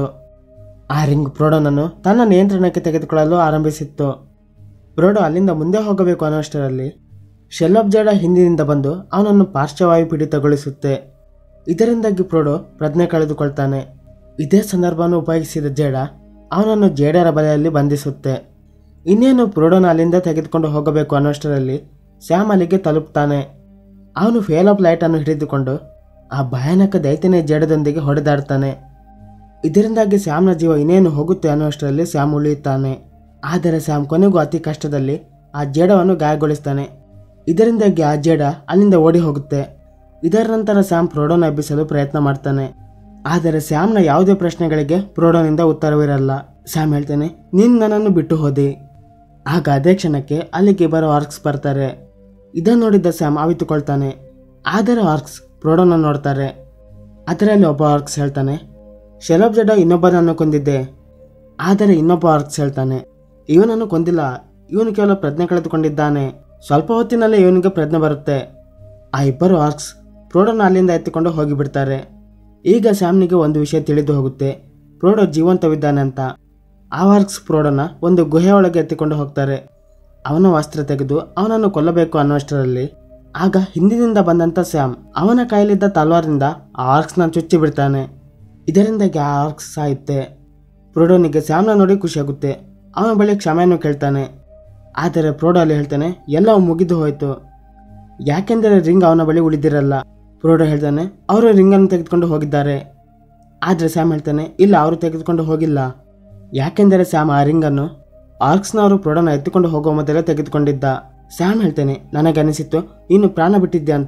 ಆ ರಿಂಗ್ ಪ್ರೋಡೋನನ್ನು ತನ್ನ ನಿಯಂತ್ರಣಕ್ಕೆ ತೆಗೆದುಕೊಳ್ಳಲು ಆರಂಭಿಸಿತ್ತು ಪ್ರೋಡೋ ಅಲ್ಲಿಂದ ಮುಂದೆ ಹೋಗಬೇಕು ಅನ್ನೋಷ್ಟರಲ್ಲಿ ಶೆಲ್ಲಬ್ ಜೇಡ ಹಿಂದಿನಿಂದ ಬಂದು ಅವನನ್ನು ಪಾರ್ಶ್ವವಾಯು ಪೀಡಿತಗೊಳಿಸುತ್ತೆ ಇದರಿಂದಾಗಿ ಪ್ರೋಡೋ ಪ್ರಜ್ಞೆ ಕಳೆದುಕೊಳ್ತಾನೆ ಇದೇ ಸಂದರ್ಭವನ್ನು ಉಪಯೋಗಿಸಿದ ಜೇಡ ಅವನನ್ನು ಜೇಡರ ಬಲೆಯಲ್ಲಿ ಬಂಧಿಸುತ್ತೆ ಇನ್ನೇನು ಪ್ರೋಡೋನ ಅಲ್ಲಿಂದ ತೆಗೆದುಕೊಂಡು ಹೋಗಬೇಕು ಅನ್ನೋಷ್ಟರಲ್ಲಿ ಸ್ಯಾಮ್ ಅಲ್ಲಿಗೆ ತಲುಪ್ತಾನೆ ಅವನು ಫೇಲ್ ಆಫ್ ಲೈಟನ್ನು ಹಿಡಿದುಕೊಂಡು ಆ ಭಯಾನಕ ದೈತ್ಯನ ಜೇಡದೊಂದಿಗೆ ಹೊಡೆದಾಡ್ತಾನೆ ಇದರಿಂದಾಗಿ ಸ್ಯಾಮ್ನ ಜೀವ ಇನ್ನೇನು ಹೋಗುತ್ತೆ ಅನ್ನೋಷ್ಟರಲ್ಲಿ ಸ್ಯಾಮ್ ಉಳಿಯುತ್ತಾನೆ ಆದರೆ ಸ್ಯಾಮ್ ಕೊನೆಗೂ ಅತಿ ಕಷ್ಟದಲ್ಲಿ ಆ ಜೇಡವನ್ನು ಗಾಯಗೊಳಿಸ್ತಾನೆ ಇದರಿಂದಾಗಿ ಆ ಜೇಡ ಅಲ್ಲಿಂದ ಓಡಿ ಹೋಗುತ್ತೆ ಇದರ ನಂತರ ಸ್ಯಾಮ್ ಪ್ರೋಡೋನ ಎಬ್ಬಿಸಲು ಪ್ರಯತ್ನ ಮಾಡ್ತಾನೆ ಆದರೆ ಸ್ಯಾಮ್ನ ಯಾವುದೇ ಪ್ರಶ್ನೆಗಳಿಗೆ ಪ್ರೋಡೋನಿಂದ ಉತ್ತರವಿರಲ್ಲ ಸ್ಯಾಮ್ ಹೇಳ್ತಾನೆ ನೀನು ನನ್ನನ್ನು ಬಿಟ್ಟು ಹೋದೆ ಆಗ ಅದೇ ಕ್ಷಣಕ್ಕೆ ಅಲ್ಲಿಗೆ ಬರೋ ಆರ್ಕ್ಸ್ ಬರ್ತಾರೆ ಇದನ್ನು ನೋಡಿದ್ದ ಸ್ಯಾಮ್ ಅವಿತುಕೊಳ್ತಾನೆ ಆದರೆ ಆರ್ಕ್ಸ್ ಪ್ರೋಡೋನ ನೋಡ್ತಾರೆ ಅದರಲ್ಲಿ ಒಬ್ಬ ಆರ್ಕ್ಸ್ ಹೇಳ್ತಾನೆ ಶೆಲಬ್ ಜಡ ಇನ್ನೊಬ್ಬನನ್ನು ಕೊಂದಿದ್ದೆ ಆದರೆ ಇನ್ನೊಬ್ಬ ಆರ್ಕ್ಸ್ ಹೇಳ್ತಾನೆ ಇವನನ್ನು ಕೊಂದಿಲ್ಲ ಇವನು ಕೇವಲ ಪ್ರಜ್ಞೆ ಕಳೆದುಕೊಂಡಿದ್ದಾನೆ ಸ್ವಲ್ಪ ಹೊತ್ತಿನಲ್ಲೇ ಇವನಿಗೆ ಪ್ರಜ್ಞೆ ಬರುತ್ತೆ ಆ ಇಬ್ಬರು ಆರ್ಕ್ಸ್ ಪ್ರೋಡೋನ ಅಲ್ಲಿಂದ ಎತ್ತಿಕೊಂಡು ಹೋಗಿಬಿಡ್ತಾರೆ ಈಗ ಸ್ಯಾಮ್ನಿಗೆ ಒಂದು ವಿಷಯ ತಿಳಿದು ಹೋಗುತ್ತೆ ಪ್ರೋಡೋ ಜೀವಂತವಿದ್ದಾನೆ ಅಂತ ಆ ಆರ್ಕ್ಸ್ ಪ್ರೋಡೋನ ಒಂದು ಗುಹೆ ಒಳಗೆ ಎತ್ತಿಕೊಂಡು ಹೋಗ್ತಾರೆ ಅವನ ವಸ್ತ್ರ ತೆಗೆದು ಅವನನ್ನು ಕೊಲ್ಲಬೇಕು ಅನ್ನೋಷ್ಟರಲ್ಲಿ ಆಗ ಹಿಂದಿನಿಂದ ಬಂದಂಥ ಸ್ಯಾಮ್ ಅವನ ಕೈಯಲ್ಲಿದ್ದ ತಲ್ವಾರಿಂದ ಆ ಆರ್ಕ್ಸ್ನ ಚುಚ್ಚಿ ಬಿಡ್ತಾನೆ ಇದರಿಂದಾಗಿ ಆ ಆರ್ಕ್ಸ್ ಸಾಯುತ್ತೆ ಪ್ರೋಡೋನಿಗೆ ಸ್ಯಾಮ್ನ ನೋಡಿ ಖುಷಿಯಾಗುತ್ತೆ ಅವನ ಬಳಿ ಕ್ಷಮೆಯನ್ನು ಕೇಳ್ತಾನೆ ಆದರೆ ಪ್ರೋಡೋ ಅಲ್ಲಿ ಹೇಳ್ತಾನೆ ಎಲ್ಲವೂ ಮುಗಿದು ಹೋಯಿತು ಯಾಕೆಂದರೆ ರಿಂಗ್ ಅವನ ಬಳಿ ಉಳಿದಿರಲ್ಲ ಪ್ರೋಡೋ ಹೇಳ್ತಾನೆ ಅವರು ರಿಂಗನ್ನು ತೆಗೆದುಕೊಂಡು ಹೋಗಿದ್ದಾರೆ ಆದರೆ ಸ್ಯಾಮ್ ಹೇಳ್ತಾನೆ ಇಲ್ಲ ಅವರು ತೆಗೆದುಕೊಂಡು ಹೋಗಿಲ್ಲ ಯಾಕೆಂದರೆ ಸ್ಯಾಮ್ ಆ ರಿಂಗನ್ನು ಆರ್ಕ್ಸ್ನವರು ಪ್ರೋಡೋನ ಎತ್ತಿಕೊಂಡು ಹೋಗುವ ಮೊದಲೇ ತೆಗೆದುಕೊಂಡಿದ್ದ ಸ್ಯಾಮ್ ಹೇಳ್ತಾನೆ ನನಗನಿಸಿತ್ತು ನೀನು ಪ್ರಾಣ ಬಿಟ್ಟಿದ್ದೆ ಅಂತ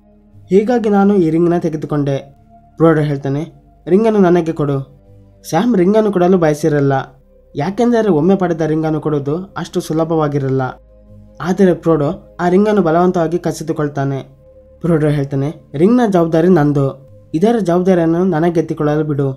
ಹೀಗಾಗಿ ನಾನು ಈ ರಿಂಗ್ನ ತೆಗೆದುಕೊಂಡೆ ಪ್ರೋಡೋ ಹೇಳ್ತಾನೆ ರಿಂಗನ್ನು ನನಗೆ ಕೊಡು ಸ್ಯಾಮ್ ರಿಂಗನ್ನು ಕೊಡಲು ಬಯಸಿರಲ್ಲ ಯಾಕೆಂದರೆ ಒಮ್ಮೆ ಪಡೆದ ರಿಂಗನ್ನು ಕೊಡುವುದು ಅಷ್ಟು ಸುಲಭವಾಗಿರಲ್ಲ ಆದರೆ ಪ್ರೋಡೋ ಆ ರಿಂಗನ್ನು ಬಲವಂತವಾಗಿ ಕಸಿದುಕೊಳ್ತಾನೆ ಪ್ರೋಡೋ ಹೇಳ್ತಾನೆ ರಿಂಗ್ನ ಜವಾಬ್ದಾರಿ ನಂದು ಇದರ ಜವಾಬ್ದಾರಿಯನ್ನು ನನಗೆತ್ತಿಕೊಳ್ಳಲು ಬಿಡು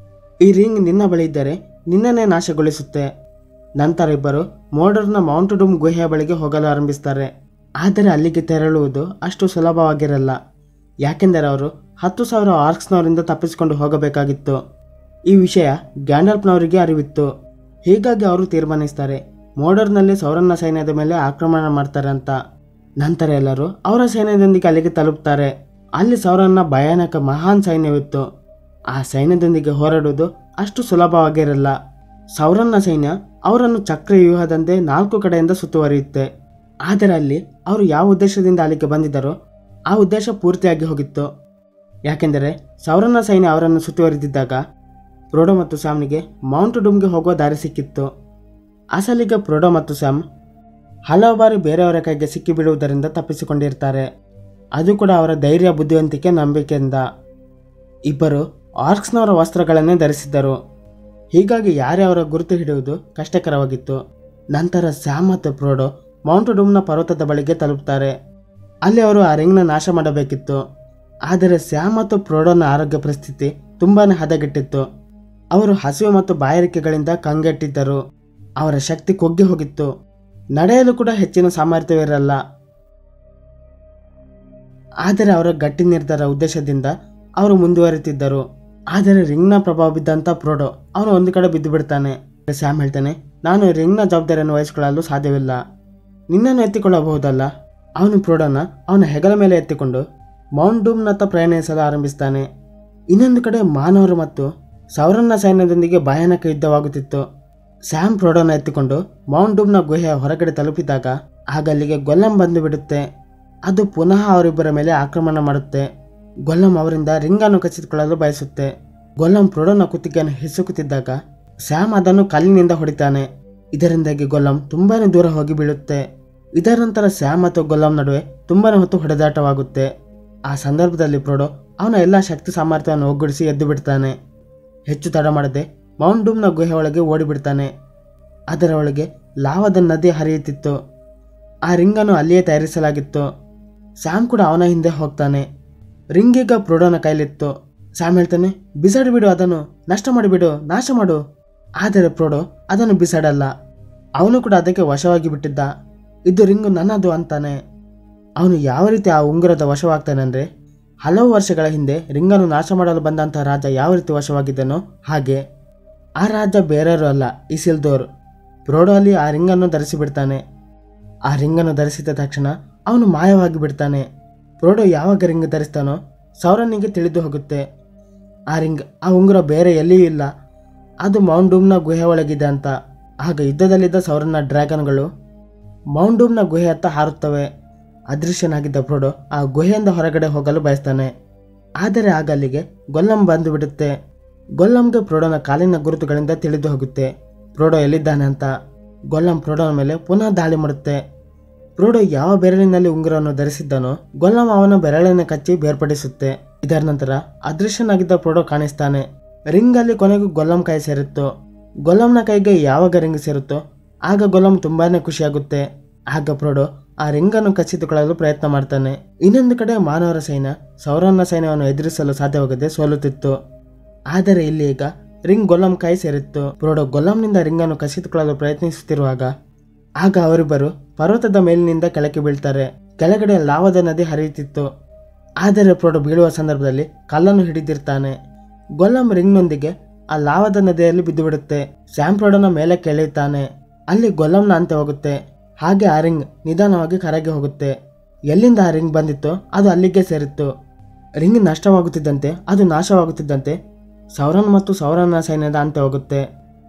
ಈ ರಿಂಗ್ ನಿನ್ನ ಬಳಿ ಇದ್ದರೆ ನಿನ್ನನ್ನೇ ನಾಶಗೊಳಿಸುತ್ತೆ ನಂತರ ಇಬ್ಬರು ಮೋಡರ್ನ ಮೌಂಟ್ ಡೂಮ್ ಗುಹೆಯ ಬಳಿಗೆ ಹೋಗಲು ಆರಂಭಿಸ್ತಾರೆ ಆದರೆ ಅಲ್ಲಿಗೆ ತೆರಳುವುದು ಅಷ್ಟು ಸುಲಭವಾಗಿರಲ್ಲ ಯಾಕೆಂದರೆ ಅವರು ಹತ್ತು ಸಾವಿರ ಆರ್ಕ್ಸ್ನವರಿಂದ ತಪ್ಪಿಸಿಕೊಂಡು ಹೋಗಬೇಕಾಗಿತ್ತು ಈ ವಿಷಯ ಗ್ಯಾಂಡಲ್ಪ್ನವರಿಗೆ ಅರಿವಿತ್ತು ಹೀಗಾಗಿ ಅವರು ತೀರ್ಮಾನಿಸ್ತಾರೆ ಮೋಡರ್ನಲ್ಲಿ ಸೌರನ್ನ ಸೈನ್ಯದ ಮೇಲೆ ಆಕ್ರಮಣ ಮಾಡ್ತಾರೆ ಅಂತ ನಂತರ ಎಲ್ಲರೂ ಅವರ ಸೈನ್ಯದೊಂದಿಗೆ ಅಲ್ಲಿಗೆ ತಲುಪ್ತಾರೆ ಅಲ್ಲಿ ಸೌರನ್ನ ಭಯಾನಕ ಮಹಾನ್ ಸೈನ್ಯವಿತ್ತು ಆ ಸೈನ್ಯದೊಂದಿಗೆ ಹೋರಾಡುವುದು ಅಷ್ಟು ಸುಲಭವಾಗಿರಲ್ಲ ಸೌರನ್ನ ಸೈನ್ಯ ಅವರನ್ನು ಚಕ್ರವ್ಯೂಹದಂತೆ ನಾಲ್ಕು ಕಡೆಯಿಂದ ಸುತ್ತುವರಿಯುತ್ತೆ ಆದರೆ ಅಲ್ಲಿ ಅವರು ಯಾವ ಉದ್ದೇಶದಿಂದ ಅಲ್ಲಿಗೆ ಬಂದಿದ್ದರೋ ಆ ಉದ್ದೇಶ ಪೂರ್ತಿಯಾಗಿ ಹೋಗಿತ್ತು ಯಾಕೆಂದರೆ ಸೌರನ್ನ ಸೈನ್ಯ ಅವರನ್ನು ಸುತ್ತುವರಿದಿದ್ದಾಗ ಪ್ರೋಡೋ ಮತ್ತು ಸ್ಯಾಮ್ನಿಗೆ ಮೌಂಟ್ ಡೂಮ್ಗೆ ಹೋಗುವ ದಾರಿ ಸಿಕ್ಕಿತ್ತು ಅಸಲಿಗೆ ಪ್ರೋಡೋ ಮತ್ತು ಸ್ಯಾಮ್ ಹಲವು ಬಾರಿ ಬೇರೆಯವರ ಕೈಗೆ ಸಿಕ್ಕಿ ಬೀಳುವುದರಿಂದ ತಪ್ಪಿಸಿಕೊಂಡಿರ್ತಾರೆ ಅದು ಕೂಡ ಅವರ ಧೈರ್ಯ ಬುದ್ಧಿವಂತಿಕೆ ನಂಬಿಕೆಯಿಂದ ಇಬ್ಬರು ಆರ್ಕ್ಸ್ನವರ ವಸ್ತ್ರಗಳನ್ನೇ ಧರಿಸಿದ್ದರು ಹೀಗಾಗಿ ಯಾರೇ ಅವರ ಗುರುತು ಹಿಡಿಯುವುದು ಕಷ್ಟಕರವಾಗಿತ್ತು ನಂತರ ಸ್ಯಾಮ್ ಮತ್ತು ಪ್ರೋಡೋ ಮೌಂಟ್ ಡೂಮ್ನ ಪರ್ವತದ ಬಳಿಗೆ ತಲುಪುತ್ತಾರೆ ಅಲ್ಲಿ ಅವರು ಆ ರಿಂಗ್ನ ನಾಶ ಮಾಡಬೇಕಿತ್ತು ಆದರೆ ಸ್ಯಾಮ್ ಮತ್ತು ಪ್ರೋಡೋನ ಆರೋಗ್ಯ ಪರಿಸ್ಥಿತಿ ತುಂಬಾನೇ ಹದಗೆಟ್ಟಿತ್ತು ಅವರು ಹಸಿವು ಮತ್ತು ಬಾಯಾರಿಕೆಗಳಿಂದ ಕಂಗೆಟ್ಟಿದ್ದರು ಅವರ ಶಕ್ತಿ ಕುಗ್ಗಿ ಹೋಗಿತ್ತು ನಡೆಯಲು ಕೂಡ ಹೆಚ್ಚಿನ ಸಾಮರ್ಥ್ಯವಿರಲ್ಲ ಆದರೆ ಅವರ ಗಟ್ಟಿ ನಿರ್ಧಾರ ಉದ್ದೇಶದಿಂದ ಅವರು ಮುಂದುವರಿತಿದ್ದರು ಆದರೆ ರಿಂಗ್ನ ಪ್ರಭಾವ ಬಿದ್ದಂಥ ಪ್ರೋಡೋ ಅವನು ಒಂದು ಕಡೆ ಬಿದ್ದು ಬಿಡ್ತಾನೆ ಸ್ಯಾಮ್ ಹೇಳ್ತಾನೆ ನಾನು ರಿಂಗ್ನ ಜವಾಬ್ದಾರಿಯನ್ನು ವಹಿಸಿಕೊಳ್ಳಲು ಸಾಧ್ಯವಿಲ್ಲ ನಿನ್ನನ್ನು ಎತ್ತಿಕೊಳ್ಳಬಹುದಲ್ಲ ಅವನು ಪ್ರೋಡೋನ ಅವನ ಹೆಗಲ ಮೇಲೆ ಎತ್ತಿಕೊಂಡು ಮೌಂಟ್ ಡೂಮ್ನತ್ತ ಪ್ರಯಾಣಿಸಲು ಆರಂಭಿಸ್ತಾನೆ ಇನ್ನೊಂದು ಕಡೆ ಮಾನವರು ಮತ್ತು ಸೌರನ್ನ ಸೈನ್ಯದೊಂದಿಗೆ ಭಯಾನಕ ಯುದ್ಧವಾಗುತ್ತಿತ್ತು ಸ್ಯಾಮ್ ಪ್ರೋಡೋನ ಎತ್ತಿಕೊಂಡು ಮೌಂಟ್ ಡೂಮ್ನ ಗುಹೆಯ ಹೊರಗಡೆ ತಲುಪಿದಾಗ ಆಗ ಅಲ್ಲಿಗೆ ಗೊಲ್ಲಂ ಬಂದು ಬಿಡುತ್ತೆ ಅದು ಪುನಃ ಅವರಿಬ್ಬರ ಮೇಲೆ ಆಕ್ರಮಣ ಮಾಡುತ್ತೆ ಗೊಲ್ಲಂ ಅವರಿಂದ ರಿಂಗನ್ನು ಕಸಿದುಕೊಳ್ಳಲು ಬಯಸುತ್ತೆ ಗೊಲ್ಲಂ ಪ್ರೋಡೋನ ಕುತ್ತಿಗೆಯನ್ನು ಹಿಸುಕುತ್ತಿದ್ದಾಗ ಸ್ಯಾಮ್ ಅದನ್ನು ಕಲ್ಲಿನಿಂದ ಹೊಡಿತಾನೆ ಇದರಿಂದಾಗಿ ಗೊಲ್ಲಂ ತುಂಬಾನೇ ದೂರ ಹೋಗಿ ಬೀಳುತ್ತೆ ಇದರ ನಂತರ ಸ್ಯಾಮ್ ಮತ್ತು ಗೊಲ್ಲಂ ನಡುವೆ ತುಂಬಾನೇ ಹೊತ್ತು ಹೊಡೆದಾಟವಾಗುತ್ತೆ ಆ ಸಂದರ್ಭದಲ್ಲಿ ಪ್ರೋಡೋ ಅವನ ಎಲ್ಲ ಶಕ್ತಿ ಸಾಮರ್ಥ್ಯವನ್ನು ಒಗ್ಗೂಡಿಸಿ ಎದ್ದು ಬಿಡ್ತಾನೆ ಹೆಚ್ಚು ತಡ ಮಾಡದೆ ಮೌಂಟ್ ಡೂಮ್ನ ಗುಹೆ ಒಳಗೆ ಓಡಿಬಿಡ್ತಾನೆ ಅದರ ಒಳಗೆ ಲಾವದ ನದಿ ಹರಿಯುತ್ತಿತ್ತು ಆ ರಿಂಗನ್ನು ಅಲ್ಲಿಯೇ ತಯಾರಿಸಲಾಗಿತ್ತು ಸ್ಯಾಮ್ ಕೂಡ ಅವನ ಹಿಂದೆ ಹೋಗ್ತಾನೆ ರಿಂಗ್ ಈಗ ಪ್ರೋಡೋನ ಕೈಲಿತ್ತು ಸ್ಯಾಮ್ ಹೇಳ್ತಾನೆ ಬಿಸಾಡಿ ಬಿಡು ಅದನ್ನು ನಷ್ಟ ಮಾಡಿಬಿಡು ನಾಶ ಮಾಡು ಆದರೆ ಪ್ರೋಡೋ ಅದನ್ನು ಬಿಸಾಡಲ್ಲ ಅವನು ಕೂಡ ಅದಕ್ಕೆ ವಶವಾಗಿ ಬಿಟ್ಟಿದ್ದ ಇದು ರಿಂಗು ನನ್ನದು ಅಂತಾನೆ ಅವನು ಯಾವ ರೀತಿ ಆ ಉಂಗುರದ ವಶವಾಗ್ತಾನೆ ಅಂದರೆ ಹಲವು ವರ್ಷಗಳ ಹಿಂದೆ ರಿಂಗನ್ನು ನಾಶ ಮಾಡಲು ಬಂದಂತಹ ರಾಜ ಯಾವ ರೀತಿ ವಶವಾಗಿದ್ದನೋ ಹಾಗೆ ಆ ರಾಜ ಬೇರೆಯವರು ಅಲ್ಲ ಇಸಿಲ್ದೋರ್ ಪ್ರೋಡೋ ಅಲ್ಲಿ ಆ ರಿಂಗನ್ನು ಧರಿಸಿ ಬಿಡ್ತಾನೆ ಆ ರಿಂಗನ್ನು ಧರಿಸಿದ ತಕ್ಷಣ ಅವನು ಮಾಯವಾಗಿ ಬಿಡ್ತಾನೆ ಪ್ರೋಡೋ ಯಾವಾಗ ರಿಂಗ್ ಧರಿಸ್ತಾನೋ ಸೌರನಿಗೆ ತಿಳಿದು ಹೋಗುತ್ತೆ ಆ ರಿಂಗ್ ಆ ಉಂಗುರ ಬೇರೆ ಎಲ್ಲಿಯೂ ಇಲ್ಲ ಅದು ಮೌಂಟ್ ಡೂಮ್ನ ಗುಹೆ ಒಳಗಿದೆ ಅಂತ ಆಗ ಯುದ್ಧದಲ್ಲಿದ್ದ ಸೌರನ ಡ್ರ್ಯಾಗನ್ಗಳು ಮೌಂಟ್ ಡೂಮ್ನ ಗುಹೆ ಹತ್ತ ಹಾರುತ್ತವೆ ಅದೃಶ್ಯನಾಗಿದ್ದ ಪ್ರೋಡೋ ಆ ಗುಹೆಯಿಂದ ಹೊರಗಡೆ ಹೋಗಲು ಬಯಸ್ತಾನೆ ಆದರೆ ಆಗ ಅಲ್ಲಿಗೆ ಗೊಲ್ಲಂ ಬಂದು ಬಿಡುತ್ತೆ ಗೊಲ್ಲಂಗೆ ಪ್ರೋಡೋನ ಕಾಲಿನ ಗುರುತುಗಳಿಂದ ತಿಳಿದು ಹೋಗುತ್ತೆ ಪ್ರೋಡೋ ಎಲ್ಲಿದ್ದಾನೆ ಅಂತ ಗೊಲ್ಲಂ ಪ್ರೋಡೋನ ಮೇಲೆ ಪುನಃ ದಾಳಿ ಮಾಡುತ್ತೆ ಪ್ರೋಡೋ ಯಾವ ಬೆರಳಿನಲ್ಲಿ ಉಂಗುರವನ್ನು ಧರಿಸಿದ್ದನೋ ಗೊಲ್ಲಂ ಅವನ ಬೆರಳನ್ನು ಕಚ್ಚಿ ಬೇರ್ಪಡಿಸುತ್ತೆ ಇದರ ನಂತರ ಅದೃಶ್ಯನಾಗಿದ್ದ ಪ್ರೋಡೋ ಕಾಣಿಸ್ತಾನೆ ರಿಂಗ್ ಅಲ್ಲಿ ಕೊನೆಗೂ ಗೊಲ್ಲಂ ಕೈ ಸೇರುತ್ತೋ ಗೊಲ್ಲಂನ ಕೈಗೆ ಯಾವಾಗ ರಿಂಗ್ ಸೇರುತ್ತೋ ಆಗ ಗೊಲ್ಲಂ ತುಂಬಾನೇ ಖುಷಿಯಾಗುತ್ತೆ ಆಗ ಪ್ರೋಡೋ ಆ ರಿಂಗನ್ನು ಕಚ್ಚಿದುಕೊಳ್ಳಲು ಪ್ರಯತ್ನ ಮಾಡ್ತಾನೆ ಇನ್ನೊಂದು ಕಡೆ ಮಾನವರ ಸೈನ್ಯ ಸೌರನ್ನ ಸೈನ್ಯವನ್ನು ಎದುರಿಸಲು ಸಾಧ್ಯವಾಗದೆ ಸೋಲುತ್ತಿತ್ತು ಆದರೆ ಇಲ್ಲಿ ಈಗ ರಿಂಗ್ ಗೊಲ್ಲಂ ಕೈ ಸೇರಿತ್ತು ಪ್ರೋಡೋ ಗೊಲ್ಲಂನಿಂದ ರಿಂಗನ್ನು ಕಸಿದುಕೊಳ್ಳಲು ಪ್ರಯತ್ನಿಸುತ್ತಿರುವಾಗ ಆಗ ಅವರಿಬ್ಬರು ಪರ್ವತದ ಮೇಲಿನಿಂದ ಕೆಳಕ್ಕೆ ಬೀಳ್ತಾರೆ ಕೆಳಗಡೆ ಲಾವದ ನದಿ ಹರಿಯುತ್ತಿತ್ತು ಆದರೆ ಪ್ರೋಡೋ ಬೀಳುವ ಸಂದರ್ಭದಲ್ಲಿ ಕಲ್ಲನ್ನು ಹಿಡಿದಿರ್ತಾನೆ ಗೊಲ್ಲಂ ರಿಂಗ್ನೊಂದಿಗೆ ಆ ಲಾವದ ನದಿಯಲ್ಲಿ ಬಿದ್ದು ಬಿಡುತ್ತೆ ಸ್ಯಾಮ್ ಪ್ರೋಡೋನ ಮೇಲೆ ಕೆಳೆಯುತ್ತಾನೆ ಅಲ್ಲಿ ಗೊಲ್ಲಂನ ಅಂತ್ಯ ಹೋಗುತ್ತೆ ಹಾಗೆ ಆ ರಿಂಗ್ ನಿಧಾನವಾಗಿ ಕರಗಿ ಹೋಗುತ್ತೆ ಎಲ್ಲಿಂದ ಆ ರಿಂಗ್ ಬಂದಿತ್ತೋ ಅದು ಅಲ್ಲಿಗೆ ಸೇರಿತ್ತು ರಿಂಗ್ ನಷ್ಟವಾಗುತ್ತಿದ್ದಂತೆ ಅದು ನಾಶವಾಗುತ್ತಿದ್ದಂತೆ ಸೌರನ್ ಮತ್ತು ಸೌರನ ಸೈನ್ಯದ ಅಂತ್ಯ ಹೋಗುತ್ತೆ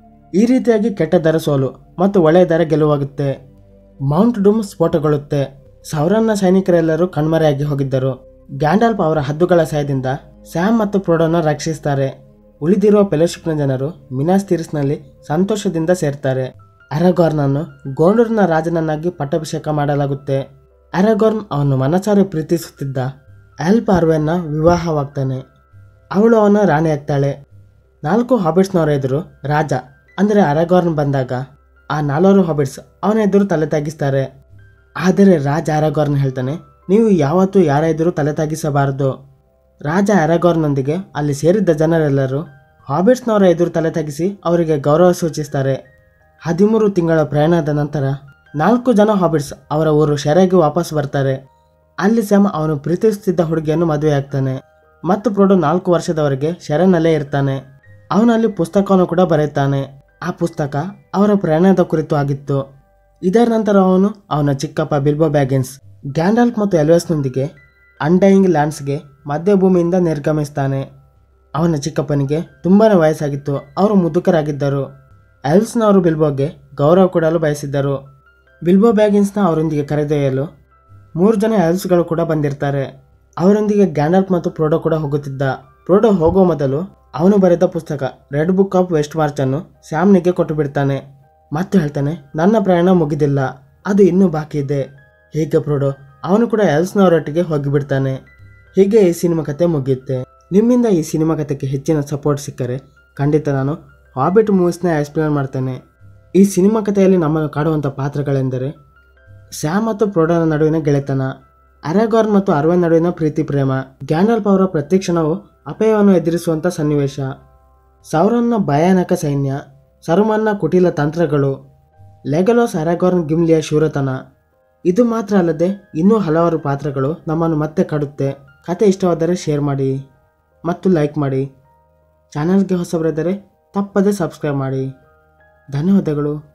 ಈ ರೀತಿಯಾಗಿ ಕೆಟ್ಟ ದರ ಸೋಲು ಮತ್ತು ಒಳ್ಳೆಯ ದರ ಗೆಲುವಾಗುತ್ತೆ ಮೌಂಟ್ ಡೂಮ್ ಸ್ಫೋಟಗೊಳ್ಳುತ್ತೆ ಸೌರನ್ನ ಸೈನಿಕರೆಲ್ಲರೂ ಕಣ್ಮರೆಯಾಗಿ ಹೋಗಿದ್ದರು ಗ್ಯಾಂಡಲ್ಪ್ ಅವರ ಹದ್ದುಗಳ ಸಹಾಯದಿಂದ ಸ್ಯಾಮ್ ಮತ್ತು ಪ್ರೋಡೋನ ರಕ್ಷಿಸ್ತಾರೆ ಉಳಿದಿರುವ ಫೆಲೋಶಿಪ್ನ ಜನರು ಮಿನಾಸ್ ತೀರಿಸ್ನಲ್ಲಿ ಸಂತೋಷದಿಂದ ಸೇರ್ತಾರೆ ಅರಗೋರ್ನನ್ನು ಗೋಂಡೂರಿನ ರಾಜನನ್ನಾಗಿ ಪಟ್ಟಾಭಿಷೇಕ ಮಾಡಲಾಗುತ್ತೆ ಅರಗೋರ್ನ್ ಅವನು ಮನಸಾರೆ ಪ್ರೀತಿಸುತ್ತಿದ್ದ ಆಲ್ಪ್ ಅರ್ವೆನ್ನ ವಿವಾಹವಾಗ್ತಾನೆ ಅವಳು ಅವನ ರಾಣಿ ಆಗ್ತಾಳೆ ನಾಲ್ಕು ಹಾಬಿಟ್ಸ್ನವರ ಎದುರು ರಾಜ ಅಂದರೆ ಅರಗೋರ್ನ್ ಬಂದಾಗ ಆ ನಾಲ್ವರು ಹಾಬಿಟ್ಸ್ ಅವನ ಎದುರು ತಲೆ ತಗ್ಗಿಸ್ತಾರೆ ಆದರೆ ರಾಜ ಅರಗೋರ್ನ್ ಹೇಳ್ತಾನೆ ನೀವು ಯಾವತ್ತೂ ಯಾರ ಎದುರು ತಲೆ ತಗ್ಗಿಸಬಾರದು ರಾಜ ಅರಗೋರ್ನೊಂದಿಗೆ ಅಲ್ಲಿ ಸೇರಿದ್ದ ಜನರೆಲ್ಲರೂ ಹಾಬಿಟ್ಸ್ನವರ ಎದುರು ತಲೆ ತಗ್ಗಿಸಿ ಅವರಿಗೆ ಗೌರವ ಸೂಚಿಸ್ತಾರೆ ಹದಿಮೂರು ತಿಂಗಳ ಪ್ರಯಾಣದ ನಂತರ ನಾಲ್ಕು ಜನ ಹಾಬಿಟ್ಸ್ ಅವರ ಊರು ಶೆರೆಗೆ ವಾಪಸ್ ಬರ್ತಾರೆ ಅಲ್ಲಿ ಸ್ಯಾಮ್ ಅವನು ಪ್ರೀತಿಸುತ್ತಿದ್ದ ಹುಡುಗಿಯನ್ನು ಮದುವೆಯಾಗ್ತಾನೆ ಮತ್ತು ಪ್ರೋಡೋ ನಾಲ್ಕು ವರ್ಷದವರೆಗೆ ಶೆರೆನಲ್ಲೇ ಇರ್ತಾನೆ ಅವನು ಅಲ್ಲಿ ಪುಸ್ತಕವನ್ನು ಕೂಡ ಬರೆಯುತ್ತಾನೆ ಆ ಪುಸ್ತಕ ಅವರ ಪ್ರಯಾಣದ ಕುರಿತು ಆಗಿತ್ತು ಇದರ ನಂತರ ಅವನು ಅವನ ಚಿಕ್ಕಪ್ಪ ಬಿಲ್ಬೋ ಬ್ಯಾಗಿನ್ಸ್ ಗ್ಯಾಂಡಲ್ಫ್ ಮತ್ತು ಎಲ್ವೆಸ್ನೊಂದಿಗೆ ಅಂಡೈಯಿಂಗ್ ಲ್ಯಾಂಡ್ಸ್ಗೆ ಮಧ್ಯಭೂಮಿಯಿಂದ ನಿರ್ಗಮಿಸ್ತಾನೆ ಅವನ ಚಿಕ್ಕಪ್ಪನಿಗೆ ತುಂಬಾನೇ ವಯಸ್ಸಾಗಿತ್ತು ಅವರು ಮುದುಕರಾಗಿದ್ದರು ಎಲ್ವ್ಸ್ನವರು ಬಿಲ್ಬೋಗೆ ಗೌರವ ಕೊಡಲು ಬಯಸಿದ್ದರು ಬಿಲ್ಬೋ ಬ್ಯಾಗಿನ್ಸ್ನ ಅವರೊಂದಿಗೆ ಕರೆದೊಯ್ಯಲು ಮೂರು ಜನ ಎಲ್ವ್ಸ್ಗಳು ಕೂಡ ಬಂದಿರ್ತಾರೆ ಅವರೊಂದಿಗೆ ಗ್ಯಾಂಡಲ್ಫ್ ಮತ್ತು ಪ್ರೋಡೋ ಕೂಡ ಹೋಗುತ್ತಿದ್ದ ಫ್ರೋಡೋ ಹೋಗೋ ಮೊದಲು ಅವನು ಬರೆದ ಪುಸ್ತಕ red book of Westmarch ಅನ್ನು ಸ್ಯಾಮ್ನಿಗೆ ಕೊಟ್ಟು ಬಿಡ್ತಾನೆ ಮತ್ತೆ ಹೇಳ್ತಾನೆ ನನ್ನ ಪ್ರಯಾಣ ಮುಗಿದಿಲ್ಲ ಅದು ಇನ್ನೂ ಬಾಕಿ ಇದೆ ಹೀಗೆ ಫ್ರೋಡೋ ಅವನು ಕೂಡ ಎಲ್ಸ್ನವರೊಟ್ಟಿಗೆ ಹೋಗಿಬಿಡ್ತಾನೆ ಹೀಗೆ ಈ ಸಿನಿಮಾ ಕತೆ ಮುಗಿಯುತ್ತೆ ನಿಮ್ಮಿಂದ ಈ ಸಿನಿಮಾ ಕತೆಗೆ ಹೆಚ್ಚಿನ ಸಪೋರ್ಟ್ ಸಿಕ್ಕರೆ ಖಂಡಿತ ನಾನು ಹಾಬಿಟ್ ಮೂವೀಸ್ನ ಎಕ್ಸ್ಪ್ಲೇನ್ ಮಾಡ್ತೇನೆ ಈ ಸಿನಿಮಾ ಕಥೆಯಲ್ಲಿ ನಮ್ಮನ್ನು ಕಾಡುವಂಥ ಪಾತ್ರಗಳೆಂದರೆ ಸ್ಯಾಮ್ ಮತ್ತು ಪ್ರೋಡೋನ ನಡುವಿನ ಗೆಳೆತನ ಅರೆಗಾರ್ನ್ ಮತ್ತು ಅರ್ವನ್ ನಡುವಿನ ಪ್ರೀತಿ ಪ್ರೇಮ ಗ್ಯಾಂಡಲ್ಪ್ ಅವರ ಪ್ರತಿಕ್ಷಣವು ಅಪಾಯವನ್ನು ಎದುರಿಸುವಂಥ ಸನ್ನಿವೇಶ ಸೌರನ್ನ ಭಯಾನಕ ಸೈನ್ಯ ಸರುಮನ್ನ ಕುಟಿಲ ತಂತ್ರಗಳು ಲೆಗಲೋಸ್ ಅರೆಗಾರ್ನ್ ಗಿಮ್ಲಿಯ ಶೂರತನ ಇದು ಮಾತ್ರ ಅಲ್ಲದೆ ಇನ್ನೂ ಹಲವಾರು ಪಾತ್ರಗಳು ನಮ್ಮನ್ನು ಮತ್ತೆ ಕಾಡುತ್ತೆ ಕತೆ ಇಷ್ಟವಾದರೆ ಶೇರ್ ಮಾಡಿ ಮತ್ತು ಲೈಕ್ ಮಾಡಿ ಚಾನಲ್ಗೆ ಹೊಸಬರಿದ್ದರೆ ತಪ್ಪದೇ ಸಬ್ಸ್ಕ್ರೈಬ್ ಮಾಡಿ ಧನ್ಯವಾದಗಳು